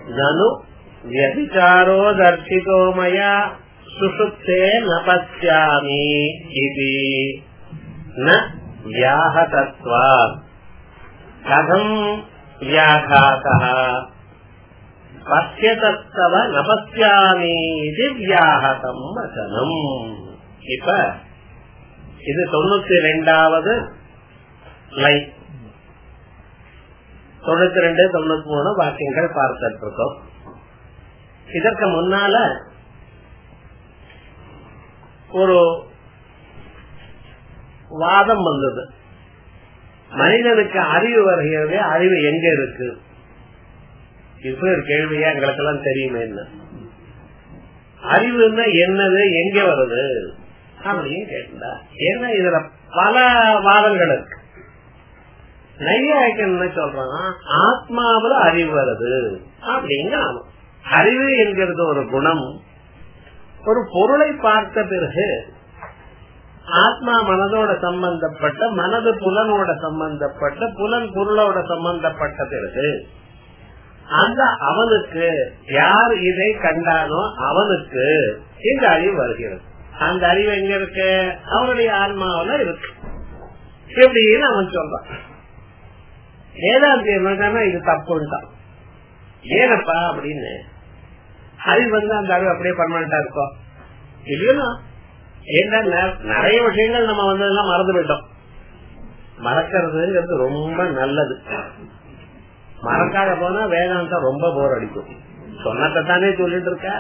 நனு வியபிச்சாரோ தர்ஷிதோ மயா சுசுப்தே ந பசியாமி இது ந வியாஹதத்வா கதம் வியாகாதः பசியதத்தவ நபஸ்யாமி இது வியாகதம் வசனம் இப்ப இது தொண்ணூத்தி ரெண்டாவது லைன் தொண்ணூத்தி ரெண்டு தொண்ணூத்தி மூணு வாக்கியங்கள் பார்த்துட்டு இருக்கோம் இதற்கு முன்னால ஒரு வாதம் வந்தது மனிதனுக்கு அறிவு வருகிறது அறிவு எங்க இருக்கு இது ஒரு கேள்வியா எங்களுக்கு எல்லாம் தெரியுமே என்ன அறிவுன்னா என்னது எங்க வருது அப்படின்னு கேட்டா ஏன்னா இதுல பல வாதங்கள் இருக்கு நையாய்க்கு என்ன சொல்றான் ஆத்மாவில அறிவு வருது அப்படிங்க அறிவு என்கிறது ஒரு குணம் ஒரு பொருளை பார்த்த பிறகு ஆத்மா மனதோட சம்பந்தப்பட்ட மனது புலனோட சம்பந்தப்பட்ட புலன் பொருளோட சம்பந்தப்பட்ட பிறகு அந்த அவனுக்கு யார் இதை கண்டானோ அவனுக்கு இந்த அறிவு வருகிறது அந்த அறிவு எங்க இருக்கு அவனுடைய ஆன்மாவில இருக்கு எப்படின்னு அவன் சொல்றான் வேதாந்தி என்னன்னா இது தப்புன்ட்டான் ஏனப்பா அப்படின்னு அறிவு வந்து அந்த அறிவு அப்படியே பர்மனண்டா இருக்கும் இல்லையா ஏன்னா நிறைய விஷயங்கள் நம்ம வந்ததெல்லாம் மறந்து போயிட்டோம் மறக்கிறதுங்கிறது ரொம்ப நல்லது மறக்காத போனா வேதாந்தம் ரொம்ப போர் அடிக்கும் சொன்னதானே சொல்லிட்டு இருக்க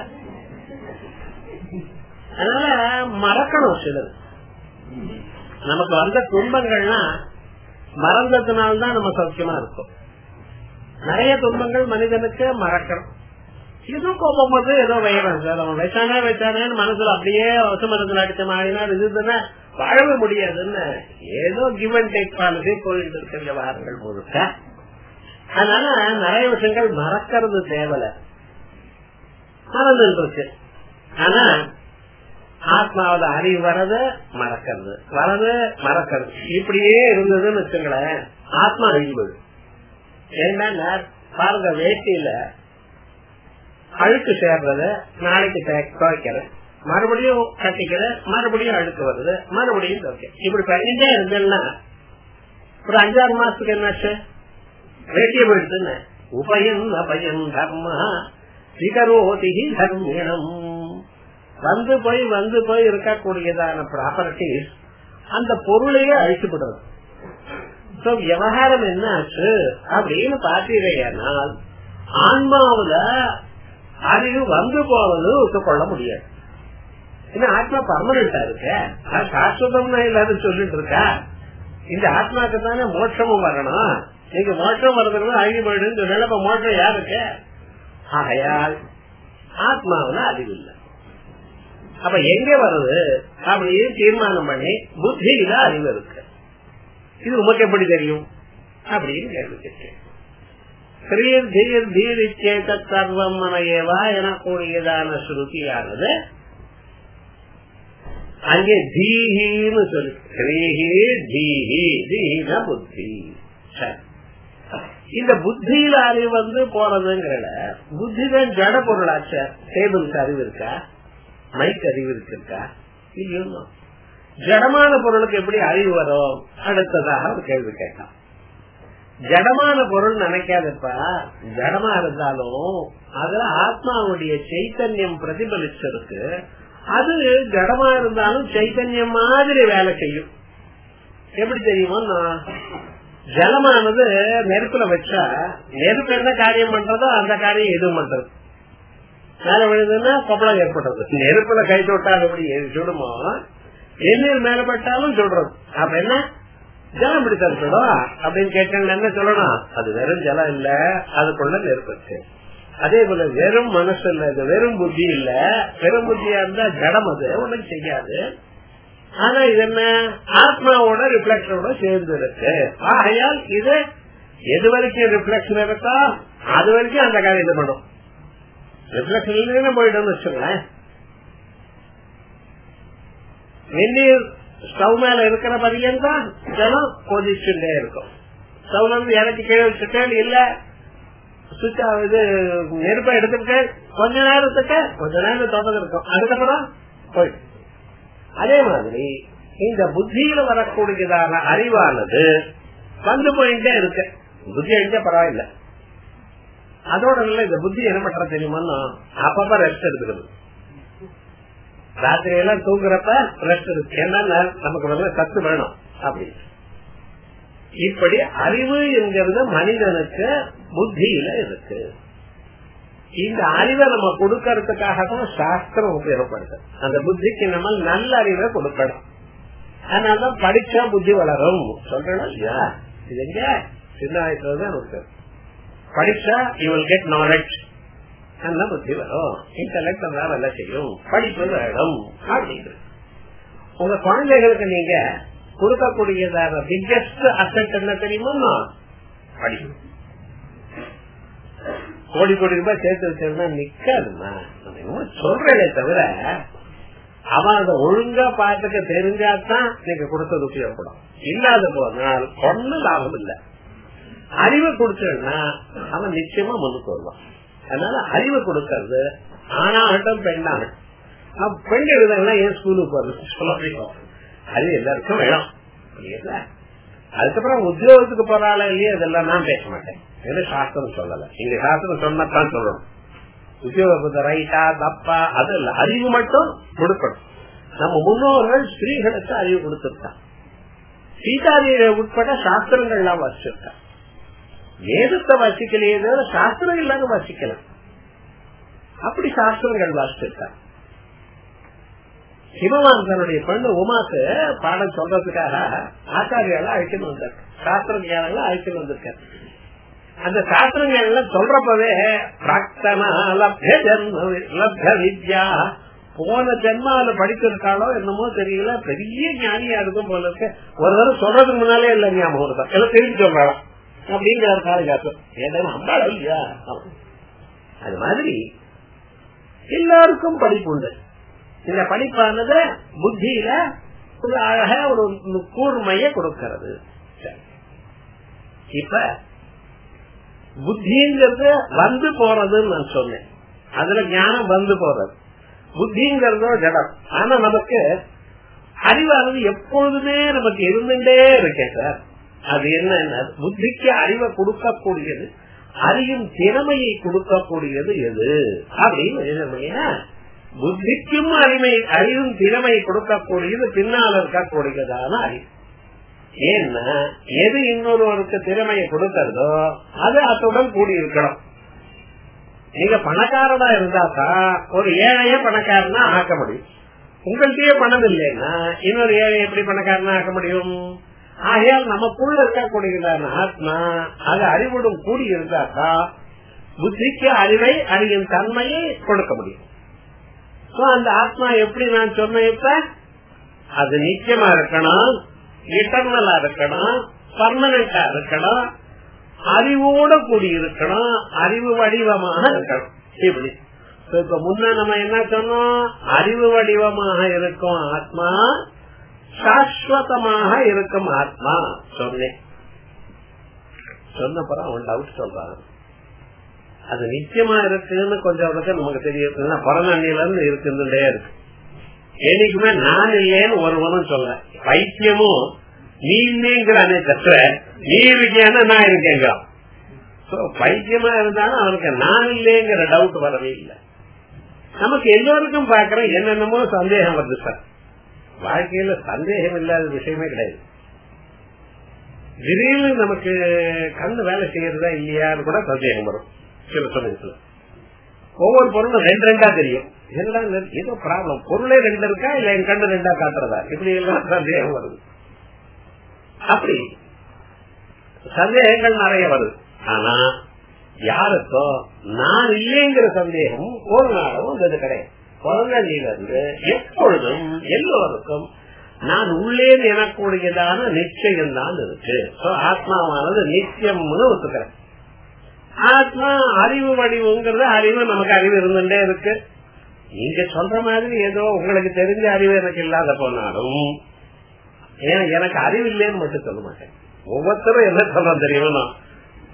அதனால மறக்கணும் சிலது நமக்கு வந்த துன்பங்கள்லாம் மறந்ததுனால்தான் நம்ம சௌக்கியமா இருக்கும் நிறைய துன்பங்கள் மனிதனுக்கு மறக்கணும் ஏதோ கோபம் வந்து ஏதோ வைரம் சார் அவன் வச்சானே வச்சானேன்னு மனசுல அப்படியே வசமரத்துல அடிச்ச மாறினா இதுன்னா வாழவே முடியாதுன்னு ஏதோ கிவ் அண்ட் டேக் பாலிசி போயிட்டு இருக்க விவகாரங்கள் முழுக்க அதனால நிறைய விஷயங்கள் மறக்கிறது தேவல மறந்து இருக்கு ஆனா ஆத்மாவோட அறிவு வரது மறக்கிறது வரது மறக்கிறது இப்படியே இருந்ததுன்னு வச்சுங்களேன் ஆத்மா அழிவு என்னன்னா பாருங்க வேட்டியில அழுக்கு சேர்றது நாளைக்கு துவைக்கிறேன் மறுபடியும் கட்டிக்கிறேன் மறுபடியும் அழுக்கு வருது மறுபடியும் துவைக்க இப்படி பண்ணிட்டே இருந்தேன்னா ஒரு அஞ்சாறு மாசத்துக்கு என்னாச்சு வேட்டிய போயிடுச்சுன்னு உபயம் அபயம் தர்ம சிகரோதி தர்மிணம் வந்து போய் வந்து போய் இருக்கக்கூடியதான ப்ராப்பர்டிஸ் அந்த பொருளையே அழிச்சுப்படுறது சோ விவகாரம் என்ன ஆச்சு அப்படின்னு பார்த்தீர்கள் ஆன்மாவுல அறிவு வந்து போவது ஒத்துக்கொள்ள முடியாது ஏன்னா ஆத்மா பர்மனண்டா இருக்க சாஸ்வதம்னா எல்லாரும் சொல்லிட்டு இருக்கா இந்த ஆத்மாக்கு தானே மோட்சமும் வரணும் நீங்க மோட்சம் வருதுன்னா அழிவு போயிடுன்னு சொன்னால இப்ப மோட்சம் யாருக்கு ஆகையால் ஆத்மாவுல அறிவு இல்லை அப்ப எங்க வருது அப்படின்னு தீர்மானம் பண்ணி புத்தியில அறிவு இருக்கு இது உமக்கு எப்படி தெரியும் அப்படின்னு கேள்வி கேட்டேன் ஸ்ரீர் தீர் தீர் இச்சேத சர்வம் மனையவா எனக்கூடியதான ஸ்ருதியானது அங்கே தீஹின்னு சொல்லு ஸ்ரீஹி தீஹி தீஹின புத்தி இந்த புத்தியில அறிவு வந்து போறதுங்கிற புத்தி தான் ஜட பொருளாச்ச டேபிளுக்கு அறிவு இருக்கா மைக் அறிவு இருக்கா இல்லையோ ஜடமான பொருளுக்கு எப்படி அறிவு வரும் அடுத்ததாக ஒரு கேள்வி கேட்டான் ஜடமான பொருள் நினைக்காதப்பா ஜடமா இருந்தாலும் அதுல ஆத்மாவுடைய சைத்தன்யம் பிரதிபலிச்சிருக்கு அது ஜடமா இருந்தாலும் சைத்தன்யம் மாதிரி வேலை செய்யும் எப்படி தெரியுமா ஜலமானது நெருப்புல வச்சா நெருப்பு என்ன காரியம் பண்றதோ அந்த காரியம் எதுவும் பண்றது மேல விழுதுன்னா கொப்பளம் ஏற்படுறது நெருப்புல கை தொட்டால் எப்படி சுடுமோ எண்ணெயில் மேல பட்டாலும் சொல்றது அப்ப என்ன ஜலம் இப்படி தடுத்துடும் அப்படின்னு கேட்டாங்க என்ன சொல்லணும் அது வெறும் ஜலம் இல்ல அதுக்குள்ள நெருப்பு அதே போல வெறும் மனசு இல்ல இது வெறும் புத்தி இல்ல வெறும் புத்தியா இருந்தா ஜடம் அது ஒண்ணும் செய்யாது ஆனா இது என்ன ஆத்மாவோட ரிஃப்ளெக்ஷனோட சேர்ந்து இருக்கு ஆகையால் இது எது வரைக்கும் ரிஃப்ளெக்ஷன் இருக்கோ அது வரைக்கும் அந்த காரியம் இது பண்ணும் ரிஃப்ளெக்ஷன் போயிடும் வச்சுங்களேன் வெந்நீர் ஸ்டவ் மேல இருக்கிற பரியந்தான் ஜலம் கொதிச்சுட்டே இருக்கும் ஸ்டவ்ல இருந்து இறக்கி கீழே வச்சுட்டேன் இல்ல சுவிட்ச் இது நெருப்பை எடுத்துட்டு கொஞ்ச நேரத்துக்கு கொஞ்ச நேரம் தொடர்ந்து இருக்கும் அதுக்கப்புறம் போயிடும் அதே மாதிரி இந்த புத்தியில வரக்கூடியதான அறிவானது வந்து போயிட்டே இருக்கு புத்தி அழிஞ்சா பரவாயில்ல அதோட இல்ல இந்த புத்தி என்ன பண்ற தெரியுமா அப்பப்ப ரெஸ்ட் எடுத்துக்கிறது ராத்திரி எல்லாம் தூங்குறப்ப ரெஸ்ட் இருக்கு ஏன்னா நமக்கு வந்து சத்து வேணும் அப்படி இப்படி அறிவு என்கிறது மனிதனுக்கு புத்தியில இருக்கு இந்த அறிவை நம்ம கொடுக்கறதுக்காக தான் சாஸ்திரம் உபயோகப்படுது அந்த புத்திக்கு நம்ம நல்ல அறிவை கொடுக்கணும் அதனாலதான் படிச்சா புத்தி வளரும் சொல்றேன் இல்லையா இது எங்க சின்ன வயசுல தான் இருக்கு படிச்சா யூ வில் கெட் நாலேஜ் நல்ல புத்தி வரும் இன்டர்நெட் நல்லா வேலை செய்யும் படிப்பு வேணும் அப்படிங்கிறது உங்க குழந்தைகளுக்கு நீங்க கொடுக்கக்கூடியதான பிக்கஸ்ட் அசட் என்ன தெரியுமா படிப்பு கோடி கோடி ரூபாய் சேர்த்து வச்சிருந்தா நிக்காதுமா சொல்றேனே தவிர அவன் அதை ஒழுங்கா பார்த்துக்க தெரிஞ்சாதான் நீங்க கொடுத்தது உபயோகப்படும் இல்லாத போனால் ஒன்னும் லாபம் இல்ல அறிவை கொடுத்தா அவன் நிச்சயமா முன்னுக்கு வருவான் அதனால அறிவை கொடுக்கறது ஆணாகட்டும் பெண்ணாகட்டும் பெண் எழுதலாம் ஏன் ஸ்கூலுக்கு போறது சொல்ல முடியும் அறிவு எல்லாருக்கும் வேணும் அதுக்கப்புறம் உத்தியோகத்துக்கு போறாள இல்லையா இதெல்லாம் நான் பேச மாட்டேன் ஏன்னா சாஸ்திரம் சொல்லல இங்க சாஸ்திரம் சொன்னதான் சொல்லணும் உத்தியோகத்தை ரைட்டா தப்பா அது இல்ல அறிவு மட்டும் கொடுக்கணும் நம்ம முன்னோர்கள் ஸ்திரீகளுக்கு அறிவு கொடுத்திருக்கான் சீதாதேவியை உட்பட சாஸ்திரங்கள்லாம் வாசிச்சிருக்கா வேதத்தை வாசிக்கலையே தவிர சாஸ்திரம் இல்லாத வாசிக்கலாம் அப்படி சாஸ்திரங்கள் வாசிச்சிருக்கா சிவவான் தன்னுடைய பெண்ணு உமாக்கு பாடம் சொல்றதுக்காக ஆச்சாரியால அழைச்சுன்னு வந்தார் சாஸ்திர ஞானங்கள அழைச்சுன்னு வந்திருக்காரு அந்த சாஸ்திரங்கள்ல சொல்றப்பவே பிராக்தனா லப்ய ஜன்ம லப்ய வித்யா போன ஜென்மாவில படிச்சிருக்காளோ என்னமோ தெரியல பெரிய ஞானியா இருக்கும் போல இருக்கு ஒரு தடவை சொல்றதுக்கு முன்னாலே இல்ல ஞாபகம் வருதா எல்லாம் தெரிஞ்சு சொல்றாளாம் அப்படிங்கிற காலகாசம் ஏதாவது அம்பாள் இல்லையா அது மாதிரி எல்லாருக்கும் படிப்பு உண்டு இந்த படிப்பானது புத்தியில ஒரு அழக ஒரு கூர்மைய கொடுக்கிறது இப்ப புத்திங்கிறது வந்து போறதுன்னு நான் சொன்னேன் அதுல ஞானம் வந்து போறது புத்திங்கிறதோ ஜடம் ஆனா நமக்கு அறிவானது எப்பொழுதுமே நமக்கு இருந்துட்டே இருக்கேன் சார் அது என்ன புத்திக்கு அறிவை கொடுக்கக்கூடியது அறியும் திறமையை கொடுக்கக்கூடியது எது அப்படின்னு புத்திக்கும் அறிவை அறிவும் திறமை கொடுக்கக்கூடியது பின்னால் இருக்கக்கூடியதான அறிவு ஏன்னா எது இன்னொருவருக்கு திறமையை கொடுக்கறதோ அது அத்துடன் கூடி இருக்கணும் நீங்க பணக்காரனா இருந்தாக்கா ஒரு ஏழைய பணக்காரனா ஆக்க முடியும் உங்கள்கிட்டயே பணம் இல்லைன்னா இன்னொரு ஏழை எப்படி பணக்காரனா ஆக்க முடியும் ஆகையால் நமக்குள்ள இருக்கக்கூடியதான ஆத்மா அது அறிவுடன் கூடி இருந்தாக்கா புத்திக்கு அறிவை அறியும் தன்மையை கொடுக்க முடியும் அந்த ஆத்மா எப்படி நான் சொன்னேன் இப்ப அது நிச்சயமா இருக்கணும் இட்டர்னலா இருக்கணும் பர்மனண்டா இருக்கணும் அறிவோட கூடி இருக்கணும் அறிவு வடிவமாக இருக்கணும் இப்படி இப்ப முன்ன நம்ம என்ன சொன்னோம் அறிவு வடிவமாக இருக்கும் ஆத்மா சாஸ்வதமாக இருக்கும் ஆத்மா சொன்னேன் சொன்னப்பறம் அவன் டவுட் சொல்றான் அது நிச்சயமா இருக்குன்னு கொஞ்சம் நமக்கு தெரியும் பிறந்தண்ணில இருந்து இருக்குதுட்டே இருக்கு என்னைக்குமே நான் இல்லேன்னு ஒருவனும் சொல்ல பைத்தியமும் நீ இல்லைங்கிறானே கத்துற நீ இருக்கேன்னா நான் இருக்கேங்க பைத்தியமா இருந்தாலும் அவனுக்கு நான் இல்லைங்கிற டவுட் வரவே இல்லை நமக்கு எல்லோருக்கும் பாக்குறேன் என்னென்னமோ சந்தேகம் வருது சார் வாழ்க்கையில சந்தேகம் இல்லாத விஷயமே கிடையாது திடீர்னு நமக்கு கண்ணு வேலை செய்யறதா இல்லையான்னு கூட சந்தேகம் வரும் சில சமயத்துல ஒவ்வொரு பொருளும் ரெண்டு ரெண்டா தெரியும் ஏதோ ப்ராப்ளம் பொருளே ரெண்டு இருக்கா இல்ல என் கண்ணு ரெண்டா காட்டுறதா இப்படி எல்லாம் சந்தேகம் வருது அப்படி சந்தேகங்கள் நிறைய வருது ஆனா யாருக்கோ நான் இல்லைங்கிற சந்தேகம் ஒரு நாளும் வந்தது கிடையாது குழந்தையிலிருந்து எப்பொழுதும் எல்லோருக்கும் நான் உள்ளே எனக்கூடியதான நிச்சயம் தான் இருக்கு ஆத்மாவானது நிச்சயம்னு ஒத்துக்கிறேன் ஆத்மா அறிவு வடிவுங்கிறது அறிவு நமக்கு அறிவு இருந்துட்டே இருக்கு நீங்க சொல்ற மாதிரி ஏதோ உங்களுக்கு தெரிஞ்ச அறிவு எனக்கு இல்லாத போனாலும் எனக்கு அறிவு இல்லைன்னு மட்டும் சொல்ல மாட்டேன் ஒவ்வொருத்தரும் என்ன சொல்றோம் தெரியுமா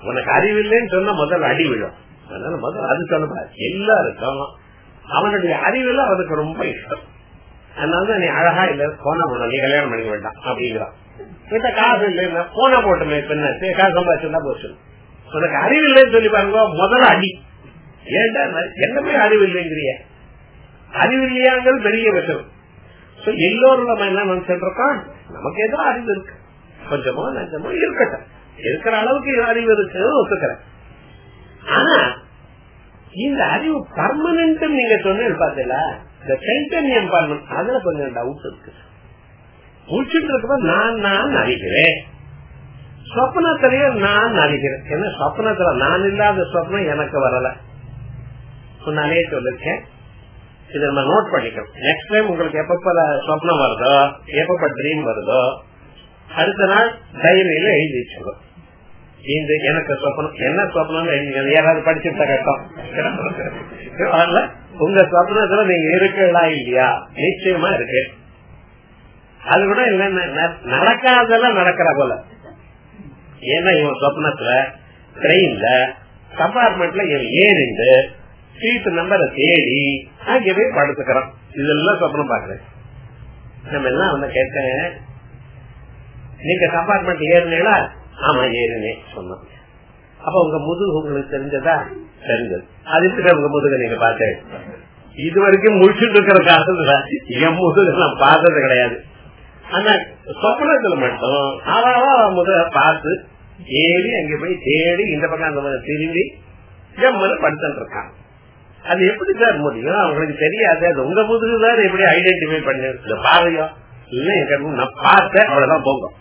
உனக்கு அறிவு இல்லைன்னு சொன்னா முதல்ல அடி விழும் அதனால முதல்ல அது சொல்லக்கூடாது எல்லாருக்கும் அவனுடைய அறிவுல அவனுக்கு ரொம்ப இஷ்டம் அதனாலதான் நீ அழகா இல்ல போன போட நீ கல்யாணம் பண்ணிக்க வேண்டாம் அப்படிங்கிறான் கிட்ட காசு இல்லைன்னா போன போட்டுமே பின்ன காசு சம்பாதிச்சுன்னா போச்சு உனக்கு அறிவு இல்லைன்னு சொல்லி பாருங்க முதல்ல அடி ஏன்டா என்னமே அறிவு இல்லைங்கிறிய அறிவு இல்லையாங்கிறது பெரிய விஷயம் எல்லோரும் நம்ம என்ன நினைச்சிட்டு இருக்கோம் நமக்கு ஏதோ அறிவு இருக்கு கொஞ்சமோ நஞ்சமோ இருக்கட்டும் இருக்கிற அளவுக்கு அறிவு இருக்கு ஒத்துக்கிறேன் ஆனா இந்த அறிவு பர்மனன்ட் நீங்க சொன்னீங்க பாத்தீங்களா இந்த சைத்தன்யம் பர்மனன்ட் அதுல கொஞ்சம் டவுட் இருக்கு முடிச்சுட்டு இருக்கப்ப நான் நான் அறிகிறேன் சொப்னத்திலேயே நான் அறிகிறேன் ஏன்னா சொப்னத்துல நான் இல்லாத சொப்னம் எனக்கு வரல முன்னாலே சொல்லிருக்கேன் இதை நம்ம நோட் பண்ணிக்கணும் நெக்ஸ்ட் டைம் உங்களுக்கு எப்பப்ப சொப்னம் வருதோ எப்பப்ப ட்ரீம் வருதோ அடுத்த நாள் டைரியில எழுதி வச்சுக்கணும் இந்த எனக்கு சொப்னம் என்ன சொப்னம் யாராவது படிச்சுட்ட கட்டம் உங்க சொப்னத்துல நீங்க இருக்கா இல்லையா நிச்சயமா இருக்கு அது கூட இல்ல நடக்காதெல்லாம் நடக்கிற போல ஏன்னா இவன் சொப்னத்துல ட்ரெயின்ல கம்பார்ட்மெண்ட்ல இவன் ஏறிண்டு சீட்டு நம்பரை தேடி அங்கே போய் படுத்துக்கிறான் இதெல்லாம் சொப்னம் பாக்குறேன் நம்ம எல்லாம் வந்து கேட்டேன் நீங்க கம்பார்ட்மெண்ட் ஏறினீங்களா ஆமா ஏறினேன் சொன்னோம் அப்ப உங்க முதுகு உங்களுக்கு தெரிஞ்சதா தெரிஞ்சது அதுக்கு உங்க முதுக நீங்க பார்த்தேன் இது வரைக்கும் முடிச்சுட்டு இருக்கிற காலத்துல என் முதுகு நான் பார்த்தது கிடையாது ஆனா சொப்பனத்துல மட்டும் அவாவா முதுக பார்த்து ஏறி அங்க போய் தேடி இந்த பக்கம் அந்த மாதிரி திரும்பி ஜம்மனு படுத்துட்டு இருக்கான் அது எப்படி சார் முடியும் அவங்களுக்கு தெரியாது அது உங்க முதுகு தான் எப்படி ஐடென்டிஃபை பண்ணி பாவையோ இல்ல எங்க நான் பார்த்தேன் அவ்வளவுதான் போகும்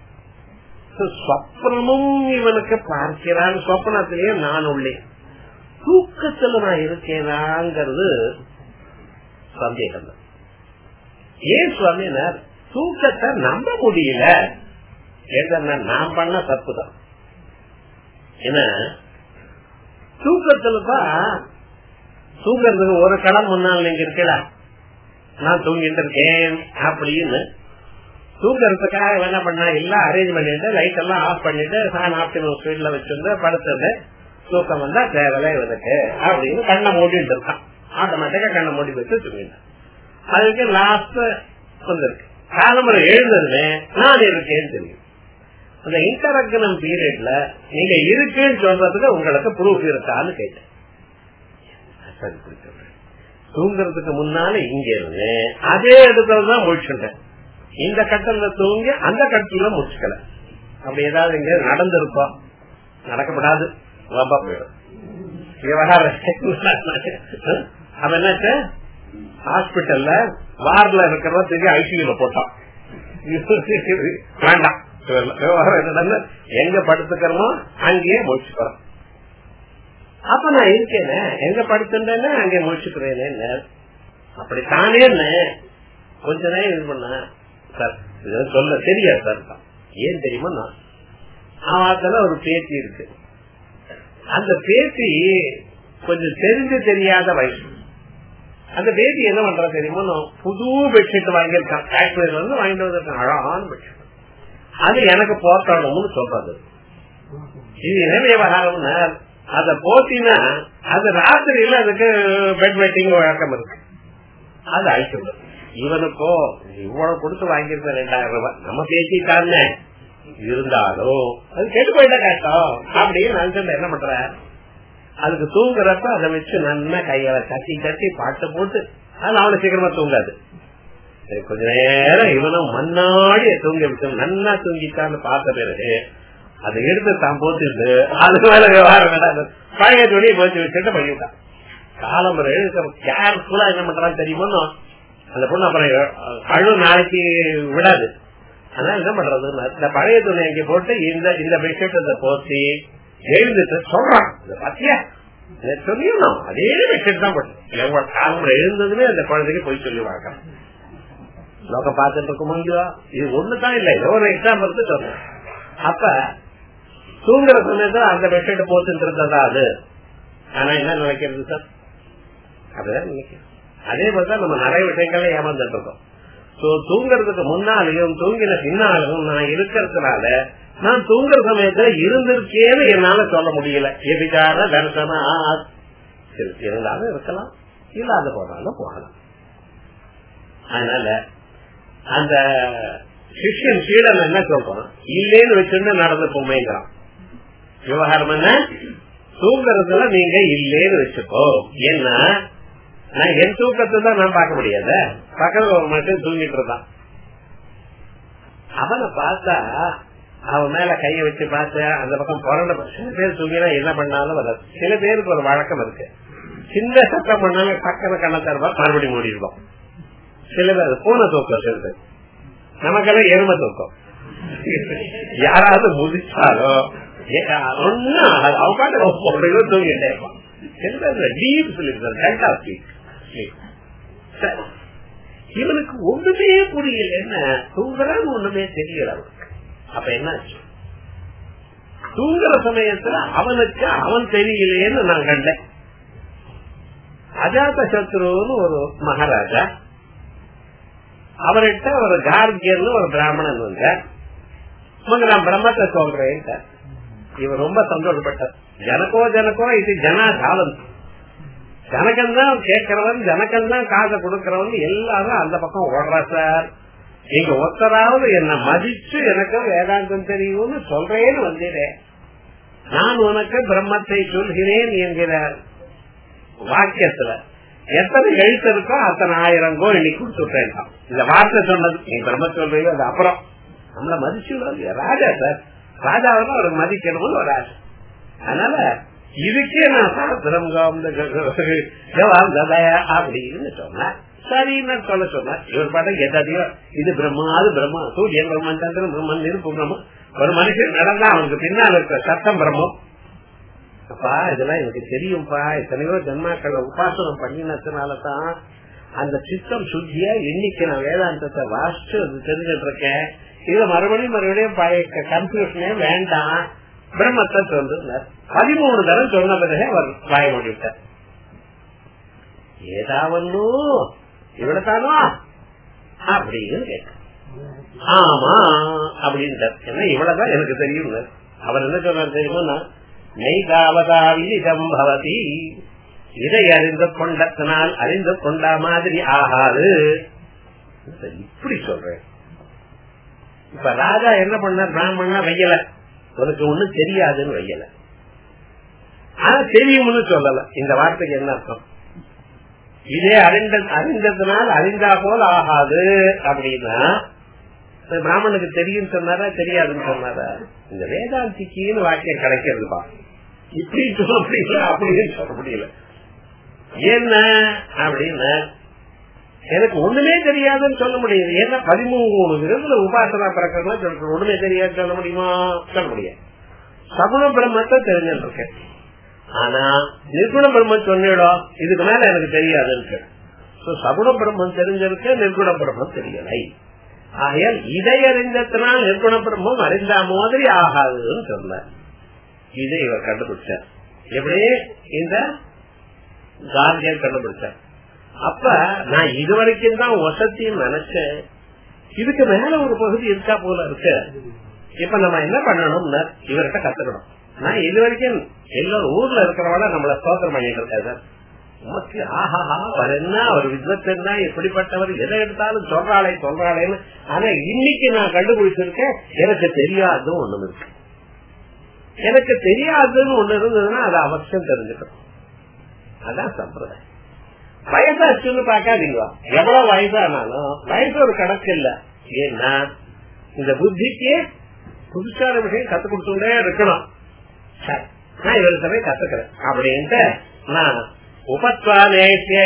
சொப்னமும் இவனுக்கு பார்க்கிறான் சொப்னத்திலேயே நான் உள்ளேன் தூக்கத்துல நான் இருக்கேனாங்கிறது சந்தேகம் தான் ஏன் சுவாமினார் தூக்கத்தை நம்ப முடியல நான் பண்ண தப்பு தான் என்ன தூக்கத்துல தான் தூங்கறதுக்கு ஒரு கடன் முன்னால் நீங்க இருக்கலாம் நான் தூங்கிட்டு இருக்கேன் அப்படின்னு தூங்கறதுக்காக என்ன பண்ணா எல்லாம் அரேஞ்ச் பண்ணிட்டு லைட் எல்லாம் ஆஃப் பண்ணிட்டு ஃபேன் ஆப்டிமம் ஸ்பீட்ல வச்சிருந்து படுத்தது தூக்கம் வந்தா தேவையில்ல இவனுக்கு அப்படின்னு கண்ணை மூடிட்டு இருக்கான் ஆட்டோமேட்டிக்கா கண்ணை மூடி வச்சு தூங்கிட்டான் அதுக்கு லாஸ்ட் வந்திருக்கு காலமுறை எழுந்ததுமே நான் இருக்கேன்னு தெரியும் அந்த இன்டரக்னம் பீரியட்ல நீங்க இருக்குன்னு சொல்றதுக்கு உங்களுக்கு ப்ரூஃப் இருக்கான்னு கேட்டேன் தூங்குறதுக்கு முன்னால இங்க இருந்து அதே இடத்துலதான் முடிச்சுட்டேன் இந்த கட்டத்துல தூங்கி அந்த கட்டத்துல முடிச்சுக்கல அப்படி ஏதாவது இங்க நடந்திருப்போம் நடக்கப்படாது ரொம்ப போயிடும் அவன் என்னாச்சு ஹாஸ்பிட்டல்ல வார்டுல இருக்கிறத திரும்பி ஐசியூல போட்டான் வேண்டாம் விவகாரம் எங்க படுத்துக்கிறோமோ அங்கேயே முடிச்சுக்கிறோம் அப்ப நான் இருக்கேனே எங்க படுத்துட்டேன்னு அங்கே முடிச்சுக்கிறேனே அப்படித்தானே கொஞ்ச நேரம் இது பண்ண சார் இது சொல்ல தெரியாது சார் ஏன் தெரியுமா நான் அவத்துல ஒரு பேத்தி இருக்கு அந்த பேத்தி கொஞ்சம் தெரிஞ்சு தெரியாத வயசு அந்த பேபி என்ன பண்ற தெரியுமா புது பெட்ஷீட் வாங்கியிருக்கான் ஃபேக்டரியில இருந்து வாங்கிட்டு வந்திருக்கான் அழகான பெட்ஷீட் அது எனக்கு போட்டணும்னு சொல்றது இது என்ன விவகாரம்னா அத போட்டினா அது ராத்திரியில அதுக்கு பெட் வெட்டிங் வழக்கம் இருக்கு அது அழிச்சு இவனுக்கோ இவ்வளவு கொடுத்து வாங்கியிருக்க ரெண்டாயிரம் ரூபாய் நம்ம பேசிட்டான்னு இருந்தாலும் அது கெட்டு போயிட்டா கஷ்டம் அப்படின்னு நினைச்சு என்ன பண்ற அதுக்கு தூங்குறப்ப அதை வச்சு நல்லா கையால தட்டி தட்டி பாட்டு போட்டு அது அவனை சீக்கிரமா தூங்காது கொஞ்ச நேரம் இவனும் மண்ணாடி தூங்கி விட்டு நல்லா தூங்கிட்டான்னு பார்த்த பிறகு அதை எடுத்து தான் போட்டுட்டு அது மேல விவகாரம் வேண்டாம் பழைய துணியை போச்சு வச்சுட்டு பண்ணிவிட்டான் காலம் கேர்ஃபுல்லா என்ன பண்றான்னு தெரியுமோ அந்த பொண்ணு அப்புறம் அழு நாளைக்கு விடாது அதனால என்ன பண்றது இந்த பழைய துணி இங்க போட்டு இந்த இந்த பெட்ஷீட் போத்தி எழுந்துட்டு சொல்றான் பாத்தியா சொல்லிடணும் அதே பெட்ஷீட் தான் போட்டு காலம் எழுந்ததுமே அந்த குழந்தைக்கு போய் சொல்லி வளர்க்கணும் லோக பார்த்துட்டு இருக்குமோ இல்லையோ இது ஒண்ணுதான் இல்ல ஏதோ ஒரு எக்ஸாம்பிள் சொல்றேன் அப்ப தூங்குற சமயத்துல அந்த பெட்ஷீட் போத்துட்டு இருந்ததா அது ஆனா என்ன நினைக்கிறது சார் அப்படிதான் நினைக்கிறேன் அதே மாதிரிதான் நம்ம நிறைய விஷயங்கள்ல ஏமாந்துட்டு இருக்கோம் சோ தூங்குறதுக்கு முன்னாலேயும் தூங்கின பின்னாலும் நான் இருக்கிறதுனால நான் தூங்குற சமயத்துல இருந்திருக்கேன்னு என்னால சொல்ல முடியல எதிர்கால தரிசன இருந்தாலும் இருக்கலாம் இல்லாத போனாலும் போகலாம் அதனால அந்த சிஷ்யன் சீடன் என்ன சொல்றான் இல்லேன்னு வச்சுட்டு நடந்து போமேங்கிறான் விவகாரம் என்ன தூங்குறதுல நீங்க இல்லேன்னு வச்சுக்கோ ஏன்னா நான் என் தூக்கத்தை தான் நான் பார்க்க முடியாத பக்கத்துல ஒரு மனுஷன் தூங்கிட்டு இருந்தான் அவனை பார்த்தா அவன் மேல கைய வச்சு பார்த்து அந்த பக்கம் புரண்ட சில பேர் தூங்கினா என்ன பண்ணாலும் வராது சில பேருக்கு ஒரு வழக்கம் இருக்கு சின்ன சத்தம் பண்ணாலும் பக்கத்துல கண்ண தருவா மறுபடியும் மூடிடுவோம் சில பேர் பூனை தூக்கம் சிலது நமக்கெல்லாம் எருமை தூக்கம் யாராவது முதிச்சாலோ ஒன்னும் அவன் பாட்டு தூங்கிட்டே இருப்பான் டீப் ஸ்லீப் இவனுக்கு ஒண்ணுமே புரியல என்ன தூங்குறான்னு ஒண்ணுமே தெரியல அவனுக்கு அப்ப என்னாச்சு தூங்குற சமயத்துல அவனுக்கு அவன் தெரியலையேன்னு நான் கண்டேன் அஜாத சத்ருன்னு ஒரு மகாராஜா அவர்கிட்ட ஒரு கார்கியர்னு ஒரு பிராமணன் வந்த நான் பிரம்மத்தை சொல்றேன் இவர் ரொம்ப சந்தோஷப்பட்டார் ஜனக்கோ ஜனக்கோ இது ஜனா சாலம் ஜனக்கந்தான் கேட்கிறவன் ஜனக்கந்தான் காசை கொடுக்கறவன் எல்லாரும் அந்த பக்கம் ஓடுறா சார் நீங்க ஒத்தராவது என்ன மதிச்சு எனக்கு வேதாந்தம் தெரியும்னு சொல்றேன்னு வந்தேன் நான் உனக்கு பிரம்மத்தை சொல்கிறேன் என்கிற வாக்கியத்துல எத்தனை எழுத்து இருக்கோ அத்தனை ஆயிரம் கோ இன்னைக்கு கொடுத்துட்டேன் இந்த வார்த்தை சொன்னது நீ பிரம்ம சொல்றீங்க அது அப்புறம் நம்மள மதிச்சு ராஜா சார் ராஜாவை அவருக்கு மதிக்கணும்னு ஒரு ஆசை அதனால இதுக்கே நான் சாஸ்திரம் அப்படின்னு சொன்னேன் சரின்னு சொல்ல சொன்னார் இவர் பாட்டு எதாதையோ இது பிரம்மா அது பிரம்மா சூரியன் பிரம்மன் சந்திரன் பிரம்மன் நெருப்பு பிரம்மம் ஒரு மனுஷன் நடந்தா அவனுக்கு பின்னால் இருக்கிற சத்தம் பிரம்மம் அப்பா இதெல்லாம் எனக்கு தெரியும்பா எத்தனையோ ஜன்மாக்களை உபாசனம் பண்ணினதுனாலதான் அந்த சித்தம் சுத்தியா இன்னைக்கு நான் வேதாந்தத்தை வாசிச்சு அது தெரிஞ்சிட்டு இருக்கேன் இது மறுபடியும் மறுபடியும் பழைய கன்ஃபியூஷனே வேண்டாம் பிரம்மத்தை சொல்றார் பதிமூணு தரம் சொன்ன பிறகு அவர் வாய முடிவிட்டார் ஏதாவது இவ்வளவுதானோ அப்படின்னு கேட்ட ஆமா அப்படின்ட்டார் ஏன்னா இவ்வளவுதான் எனக்கு தெரியும் அவர் என்ன சொன்னார் தெரியுமா நெய்காவதாவிதம் பவதி இதை அறிந்து கொண்டத்தினால் அறிந்து கொண்ட மாதிரி ஆகாது இப்படி சொல்றேன் இப்ப ராஜா என்ன பண்ணார் பிராமணா வையல உனக்கு ஒண்ணும் தெரியாதுன்னு வையல ஆனா தெரியும்னு சொல்லல இந்த வார்த்தைக்கு என்ன அர்த்தம் இதே அறிந்த அறிந்ததுனால் அறிந்தா போல் ஆகாது அப்படின்னா பிராமணுக்கு தெரியும் சொன்னாரா தெரியாதுன்னு சொன்னாரா இந்த வேதாந்திக்குன்னு வாக்கியம் கிடைக்கிறதுப்பா இப்படி சொல்ல முடியல அப்படின்னு சொல்ல முடியல என்ன அப்படின்னு எனக்கு ஒண்ணுமே தெரியாதுன்னு சொல்ல முடியாது ஏன்னா பதிமூணு விதத்துல உபாசனா பிறக்கிறதா ஒண்ணுமே தெரியாது சொல்ல முடியுமா சொல்ல முடியாது சகுண பிரம்மத்தை தெரிஞ்சிருக்கேன் ஆனா நிர்குண பிரம்மன் சொன்னிடும் இதுக்கு மேல எனக்கு தெரியாதுன்னு சகுண பிரம்மன் தெரிஞ்சிருக்க நிர்குண பிரம்மம் தெரியலை ஆகையால் இதை அறிந்தத்தினால் நிர்குண பிரம்மம் அறிந்த மாதிரி ஆகாதுன்னு சொன்னார் இதை இவர் கண்டுபிடிச்சார் எப்படி இந்த கார்கியர் கண்டுபிடிச்சார் அப்ப நான் இதுவரைக்கும் தான் வசத்தின்னு நினைச்சேன் இதுக்கு மேல ஒரு பகுதி இருக்கா போல இருக்கு இப்ப நம்ம என்ன பண்ணணும்னா இவர்கிட்ட கத்துக்கணும் நான் இது வரைக்கும் எல்லாரும் ஊர்ல இருக்கிறவங்க நம்மள சோதனை பண்ணிட்டு இருக்காரு உமக்கு ஆஹா அவர் என்ன அவர் வித்வத்தா எப்படிப்பட்டவர் எதை எடுத்தாலும் சொல்றாளே சொல்றாளேன்னு ஆனா இன்னைக்கு நான் கண்டுபிடிச்சிருக்கேன் எனக்கு தெரியாது ஒண்ணு இருக்கு எனக்கு தெரியாதுன்னு ஒண்ணு இருந்ததுன்னா அது அவசியம் தெரிஞ்சுக்கணும் அதான் சம்பிரதாயம் வயசாச்சுன்னு பாக்காதீங்க எவ்வளவு வயசானாலும் வயசு ஒரு கணக்கு இல்ல ஏன்னா இந்த புத்திக்கு புதுசான விஷயம் கத்து கொடுத்துட்டே இருக்கணும் நான் இவர்கிட்ட கத்துக்கிறேன் அப்படின்ட்டு நான் உபத்வானேசிய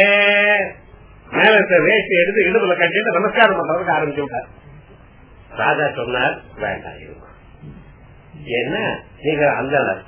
மேல இருக்க வேஷ்டி எடுத்து இடுப்புல கட்டிட்டு நமஸ்காரம் பண்றதுக்கு ஆரம்பிச்சு விட்டார் ராஜா சொன்னார் வேண்டாம் இருமா என்ன நீங்க அந்தனர்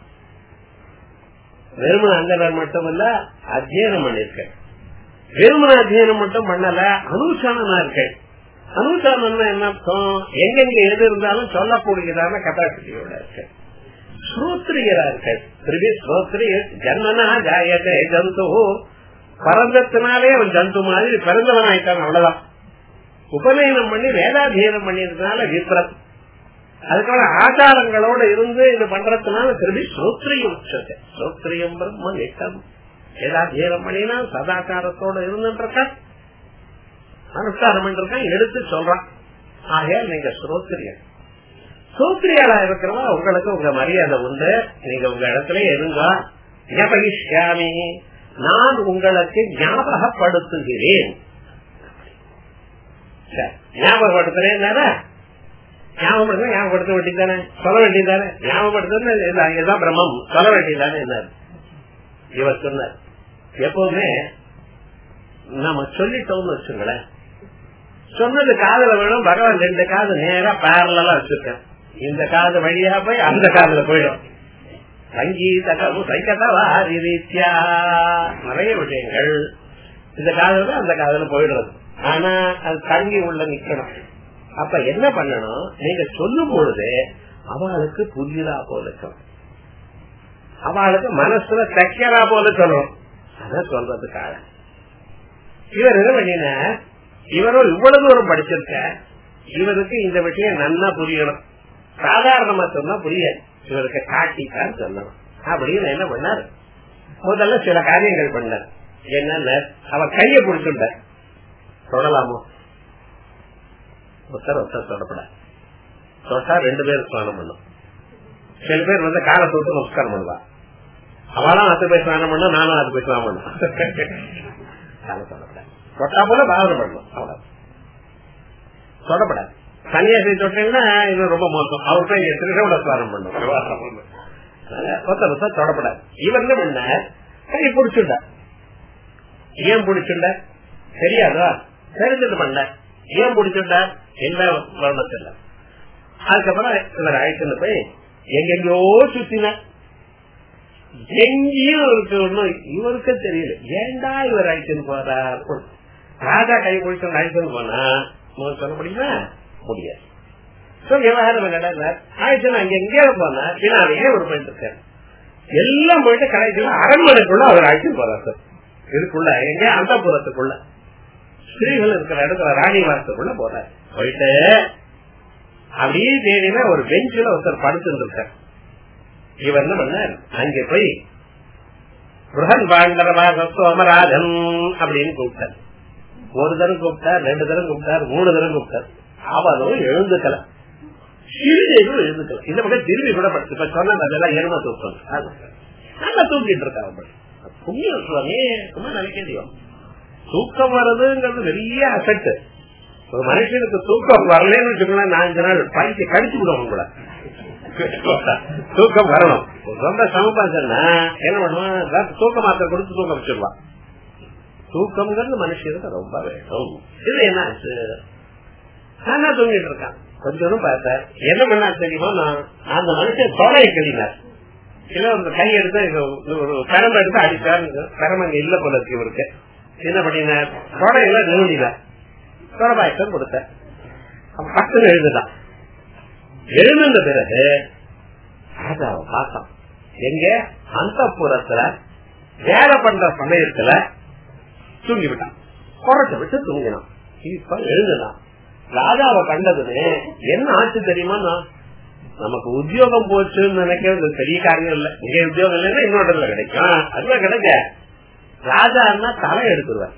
வெறுமன அந்தனர் மட்டும் இல்ல அத்தியனம் பண்ணிருக்க வெறுமன அத்தியனம் மட்டும் பண்ணல அனுசாரனா இருக்கேன் அனுசாரம்னா என்ன அர்த்தம் எங்கெங்க எது இருந்தாலும் சொல்லக்கூடியதான கதாசிட்டியோட இருக்கு ஸ்ரோத்ரியரா இருக்க ஸ்ரோத்ரிய ஜன்மனா ஜாயத்தை ஜந்து பிறந்தத்தினாலே அவன் ஜந்து மாதிரி பிறந்தவன் ஆயிட்டான் அவ்வளவுதான் உபநயனம் பண்ணி வேதாத்தியனம் பண்ணிருந்தனால விப்ரத் அதுக்கான ஆச்சாரங்களோட இருந்து இது பண்றதுனால திரும்பி சோத்ரியம் சோத்ரியம் பிரம்ம நிட்டம் ஏதாத்தியம் பண்ணினா சதாச்சாரத்தோட இருந்துருக்கா அனுஷ்டானம் பண்ணிருக்கான் எடுத்து சொல்றான் ஆக நீங்க ஸ்ரோத்ரியம் சோத்ரியாளா இருக்கிறவா உங்களுக்கு உங்க மரியாதை உண்டு நீங்க உங்க இடத்துல இருங்க ஞாபகிஷ்யாமி நான் உங்களுக்கு ஞாபகப்படுத்துகிறேன் ஞாபகப்படுத்துறேன் ஞாபகப்படுத்த ஞாபகப்படுத்த வேண்டியதானே சொல்ல வேண்டியதானே ஞாபகப்படுத்துறது இதுதான் பிரம்மம் சொல்ல வேண்டியதானே என்ன இவர் சொன்னார் எப்பவுமே நாம சொல்லிட்டோம்னு வச்சுங்களேன் சொன்னது காதல வேணும் பகவான் ரெண்டு காது நேரா பேரலா வச்சிருக்கேன் இந்த காது வழியா போய் அந்த காதுல போயிடும் சங்கீத கவு சங்கதவாரி ரீத்யா நிறைய விஷயங்கள் இந்த காதல அந்த காதல போயிடுறது ஆனா அது தங்கி உள்ள நிக்கணும் அப்ப என்ன பண்ணணும் நீங்க சொல்லும் பொழுது அவளுக்கு புரியுதா போல இருக்கணும் அவளுக்கு மனசுல தைக்கிறா போல சொல்லணும் அதான் சொல்றதுக்காக இவர் என்ன பண்ணின இவரும் இவ்வளவு தூரம் படிச்சிருக்க இவருக்கு இந்த விஷயம் நல்லா புரியணும் சாதாரணமா சொன்னா புரியாது இவருக்கு காட்டித்தான் சொல்லணும் அப்படின்னு என்ன பண்ணார் முதல்ல சில காரியங்கள் பண்ணார் என்னன்னு அவ கைய பிடிச்சுட்ட தொடலாமோ ஒருத்தர் ஒருத்தர் தொடப்பட தொட்டா ரெண்டு பேரும் ஸ்நானம் பண்ணும் சில பேர் வந்து காலை தொட்டு நமஸ்காரம் பண்ணுவா அவளும் அது போய் ஸ்நானம் பண்ண நானும் அது போய் ஸ்நானம் பண்ணும் காலை தொடப்பட தொட்டா போல பாவனை பண்ணணும் அவ்வளவு தொடப்படாது சன்னியாசி தொட்டீங்கன்னா இது ரொம்ப மோசம் அவர் போய் திருஷோட ஸ்நானம் பண்ணும் ஒருத்தர் ஒருத்தர் தொடப்படாது இவர் என்ன பண்ண கை பிடிச்சுட்ட ஏன் பிடிச்சுட்ட தெரியாதா தெரிஞ்சது பண்ண ஏன் பிடிச்சுட்ட என்ன வர்ணத்தில் அதுக்கப்புறம் இவர் அழைச்சுன்னு போய் எங்கெங்கயோ சுத்தின எங்கேயும் இவருக்கு ஒண்ணும் இவருக்கு தெரியல ஏண்டா இவர் அழைச்சுன்னு போறார் ராஜா கை பிடிச்சு அழைச்சுன்னு போனா சொல்ல முடியுமா முடியாது விவகாரம் என்னடா ஆயிடுச்சு அங்க எங்கேயோ போனா பின்னாலேயே ஒரு போயிட்டு இருக்காரு எல்லாம் போயிட்டு கடைசியில் அரண்மனைக்குள்ள அவர் அழைச்சிட்டு போறார் சார் இதுக்குள்ள எங்க அந்த புறத்துக்குள்ள ஸ்திரீகள் இருக்கிற இடத்துல ராணி வாரத்துக்குள்ள போறாரு போயிட்டு அப்படியே தேடினா ஒரு பெஞ்சில ஒருத்தர் படுத்துட்டு இருக்கார் இவர் என்ன பண்ணார் அங்க போய் புரகன் பாண்டரவாக சோமராஜன் அப்படின்னு கூப்பிட்டார் ஒரு தரம் கூப்பிட்டார் ரெண்டு தரம் கூப்பிட்டார் மூணு தரம் கூப்பிட்டார் அவனும் எழுந்துக்கல சிறுதேவும் எழுந்துக்கல இந்த பக்கம் திரும்பி கூட படுத்து இப்ப சொன்ன அதெல்லாம் எரும தூக்கம் நல்லா தூங்கிட்டு இருக்காங்க புண்ணியம் சுவாமி சும்மா நினைக்கிறோம் தூக்கம் வர்றதுங்கிறது பெரிய அசட்டு ஒரு மனுஷனுக்கு தூக்கம் வரலன்னு வச்சுக்கோங்களேன் நாலஞ்சு நாள் பைக்கு கடிச்சு விடுவோம் கூட தூக்கம் வரணும் ரொம்ப சமபாசன்னா என்ன பண்ணுவான் தூக்க மாத்திரை கொடுத்து தூக்கம் வச்சிருவான் தூக்கம்ங்கிறது மனுஷனுக்கு ரொம்ப வேணும் இது என்ன ஆச்சு நானா தூங்கிட்டு இருக்கான் கொஞ்சம் பார்த்தேன் என்ன பண்ணா தெரியுமா நான் அந்த மனுஷன் தொலையை கழினார் இல்ல ஒரு கை எடுத்து ஒரு கரம்பு எடுத்து அடிச்சார் கரம்பு அங்க இல்ல போல இருக்கு இவருக்கு என்ன பண்ணினார் தொடையில நிறுவனினார் தொலைபாயக்கம் கொடுத்தார் பத்து எழுதுதான் எழுந்த பிறகு ராஜாவை பார்த்தான் எங்க அந்த புறத்துல வேலை பண்ற சமயத்துல தூங்கி விட்டான் குறைச்ச விட்டு தூங்கினான் இப்ப எழுதுதான் ராஜாவை கண்டதுன்னு என்ன ஆச்சு தெரியுமா நமக்கு உத்தியோகம் போச்சுன்னு நினைக்கிறது பெரிய காரியம் இல்ல இங்க உத்தியோகம் இல்லைன்னா இன்னொரு கிடைக்கும் அதுதான் கிடைக்க ராஜா தலை எடுத்துருவார்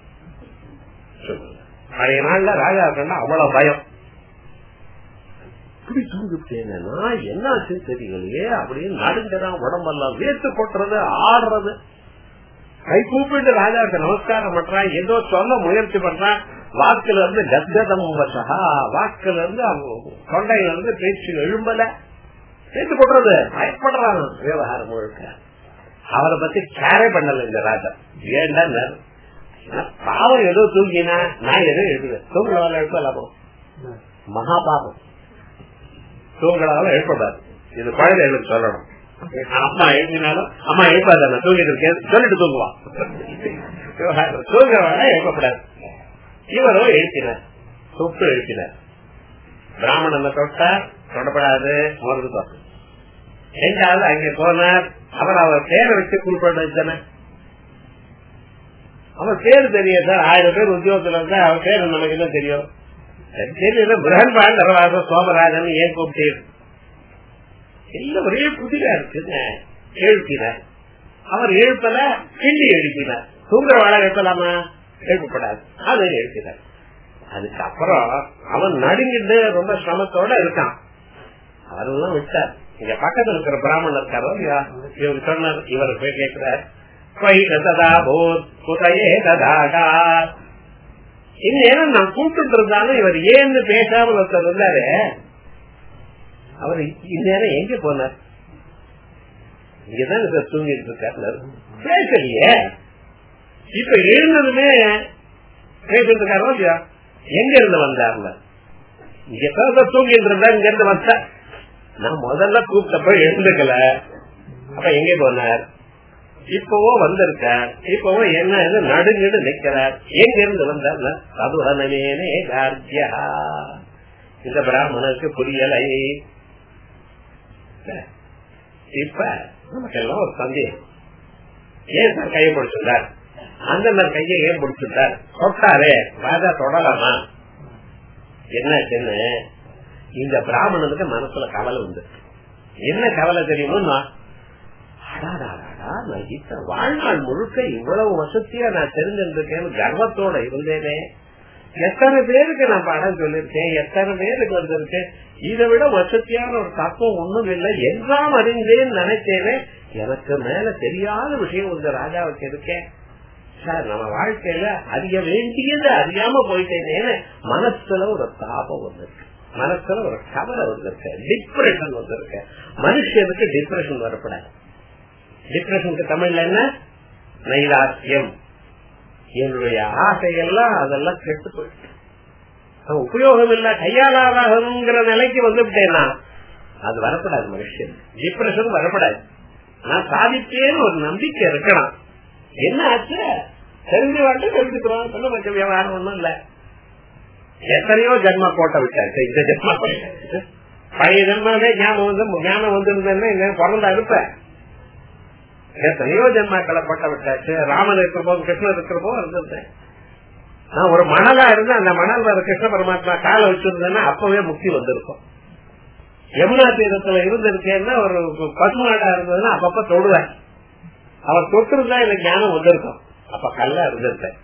பழைய நாள்ல ராஜா கண்டா அவ்வளவு பயம் இப்படி தூங்கிட்டேன்னா என்ன ஆச்சுன்னு தெரியலையே அப்படின்னு நடுங்கதான் உடம்பெல்லாம் வேத்து கொட்டுறது ஆடுறது கை கூப்பிட்டு ராஜாவுக்கு நமஸ்காரம் பண்றான் ஏதோ சொல்ல முயற்சி பண்றான் வாக்குல இருந்து கத்கதம் வசகா வாக்குல இருந்து தொண்டையில இருந்து பேச்சு எழும்பல பேச்சு போடுறது பயப்படுறான் விவகாரம் முழுக்க அவரை பத்தி கேரே பண்ணல இந்த ராஜா ஏண்டா பாவம் ஏதோ தூங்கினா நான் எதோ எழுதுவேன் தூங்கலால எழுப்பலாம் மகா பாவம் தூங்கலால எழுப்பக்கூடாது இது குழந்தைகளுக்கு சொல்லணும் அம்மா எழுதினாலும் அம்மா எழுப்பாத நான் தூங்கிட்டு இருக்கேன் சொல்லிட்டு தூங்குவான் தூங்குறவன எழுப்பக்கூடாது இவரோ எழுப்பினார் சுட்டு எழுப்பினார் பிராமணனை தொட்டார் தொடப்படாது அவருக்கு தொட்டு ரெண்டாவது அங்கே போனார் அவர் அவர் பேரை வச்சு குறிப்பிட வச்சன அவர் பேரு தெரியும் சார் ஆயிரம் பேர் உத்தியோகத்துல இருந்தா அவர் பேரு நமக்கு என்ன தெரியும் தெரியல பிரகன்பான் சோமராஜன் ஏன் கூப்பிட்டீர் எல்லாம் ஒரே புதிரா இருக்குங்க எழுப்பினார் அவர் எழுப்பல கிண்டி எழுப்பினார் தூங்குற வாழ எழுப்பலாமா எழுப்பப்படாது அதை எழுப்பினார் அதுக்கப்புறம் அவன் நடுங்கிட்டு ரொம்ப சிரமத்தோட இருக்கான் அவரெல்லாம் விட்டார் இங்க பக்கத்துல இருக்கிற பிராமணர் இருக்காரோ இல்லையா இவர் சொன்னார் இவர் போய் கேட்கிறார் இந்நேரம் நான் கூப்பிட்டு இருந்தாலும் இவர் ஏன்னு பேசாமல் ஒருத்தர் இருந்தாரு அவர் இந்நேரம் எங்க போனார் இங்கதான் சார் தூங்கிட்டு இருக்காரு பேசலையே இப்ப எழுந்ததுமே பேசிட்டு இருக்காரோ இல்லையா எங்க இருந்து வந்தார்ல இங்கதான் தூங்கிட்டு இருந்தா இங்க இருந்து வந்தா நான் முதல்ல கூப்பிட்டப்ப எழுந்துக்கல அப்ப எங்க போனார் இப்பவும் வந்திருக்கார் இப்பவும் என்ன நடுங்கிட்டு நிக்கிறார் எங்க இருந்து வந்தார் சதுரனமேனே கார்கியா இந்த பிராமணருக்கு புரியலை இப்ப நமக்கு எல்லாம் ஒரு சந்தேகம் ஏன் சார் கையை பிடிச்சிருந்தார் அந்த கையை ஏன் பிடிச்சிருந்தார் தொட்டாரே ராஜா தொடலாமா என்னாச்சுன்னு இந்த பிராமணனுக்கு மனசுல கவலை உண்டு என்ன கவலை தெரியுமோ வாழ்நாள் முழுக்க இவ்வளவு வசதியா நான் தெரிஞ்சிருந்திருக்கேன் கர்வத்தோட இருந்தேனே எத்தனை பேருக்கு நான் படம் சொல்லிருக்கேன் எத்தனை பேருக்கு வந்திருக்கேன் இதை விட வசதியான ஒரு தத்துவம் ஒண்ணும் இல்லை எல்லாம் அறிந்தேன்னு நினைச்சேனே எனக்கு மேல தெரியாத விஷயம் இந்த ராஜாவுக்கு இருக்கேன் சார் நம்ம வாழ்க்கையில அறிய வேண்டியது அறியாம போயிட்டேனேன்னு மனசுல ஒரு தாபம் வந்திருக்கு மனசுல ஒரு கவலை வந்திருக்கு டிப்ரெஷன் வந்திருக்கு மனுஷனுக்கு டிப்ரெஷன் வரப்படாது டிப்ரெஷனுக்கு தமிழ்ல என்ன நைராசியம் என்னுடைய ஆசையெல்லாம் அதெல்லாம் கெட்டு போயிட்டு உபயோகம் இல்ல கையாளாதாகங்கிற நிலைக்கு வந்துவிட்டேன்னா அது வரப்படாது மனுஷன் டிப்ரெஷன் வரப்படாது நான் சாதிப்பேன்னு ஒரு நம்பிக்கை இருக்கலாம் என்ன ஆச்சு தெரிஞ்சு வாட்டு தெரிஞ்சுக்கிறோம் சொல்ல வைக்க விவகாரம் ஒண்ணும் இல்ல எத்தனையோ ஜென்மா போட்ட விட்டாரு இந்த ஜென்மா பழைய ஜென்மாவே ஞானம் வந்து ஞானம் வந்திருந்தேன்னா பிறந்தா இருப்பேன் எத்தனையோ ஜென்மாக்களை போட்ட விட்டாச்சு ராமன் இருக்கிற போது கிருஷ்ணன் இருக்கிற போது இருந்திருந்தேன் நான் ஒரு மணலா இருந்து அந்த மணல் வர கிருஷ்ண பரமாத்மா காலை வச்சிருந்தேன்னா அப்பவே முக்தி வந்திருக்கும் யமுனா தீரத்துல இருந்திருக்கேன்னா ஒரு பசுமாடா இருந்ததுன்னா அப்பப்ப தொடுவேன் அவர் தொட்டிருந்தா எனக்கு ஞானம் வந்திருக்கும் அப்ப கல்லா இருந்திருக்கேன்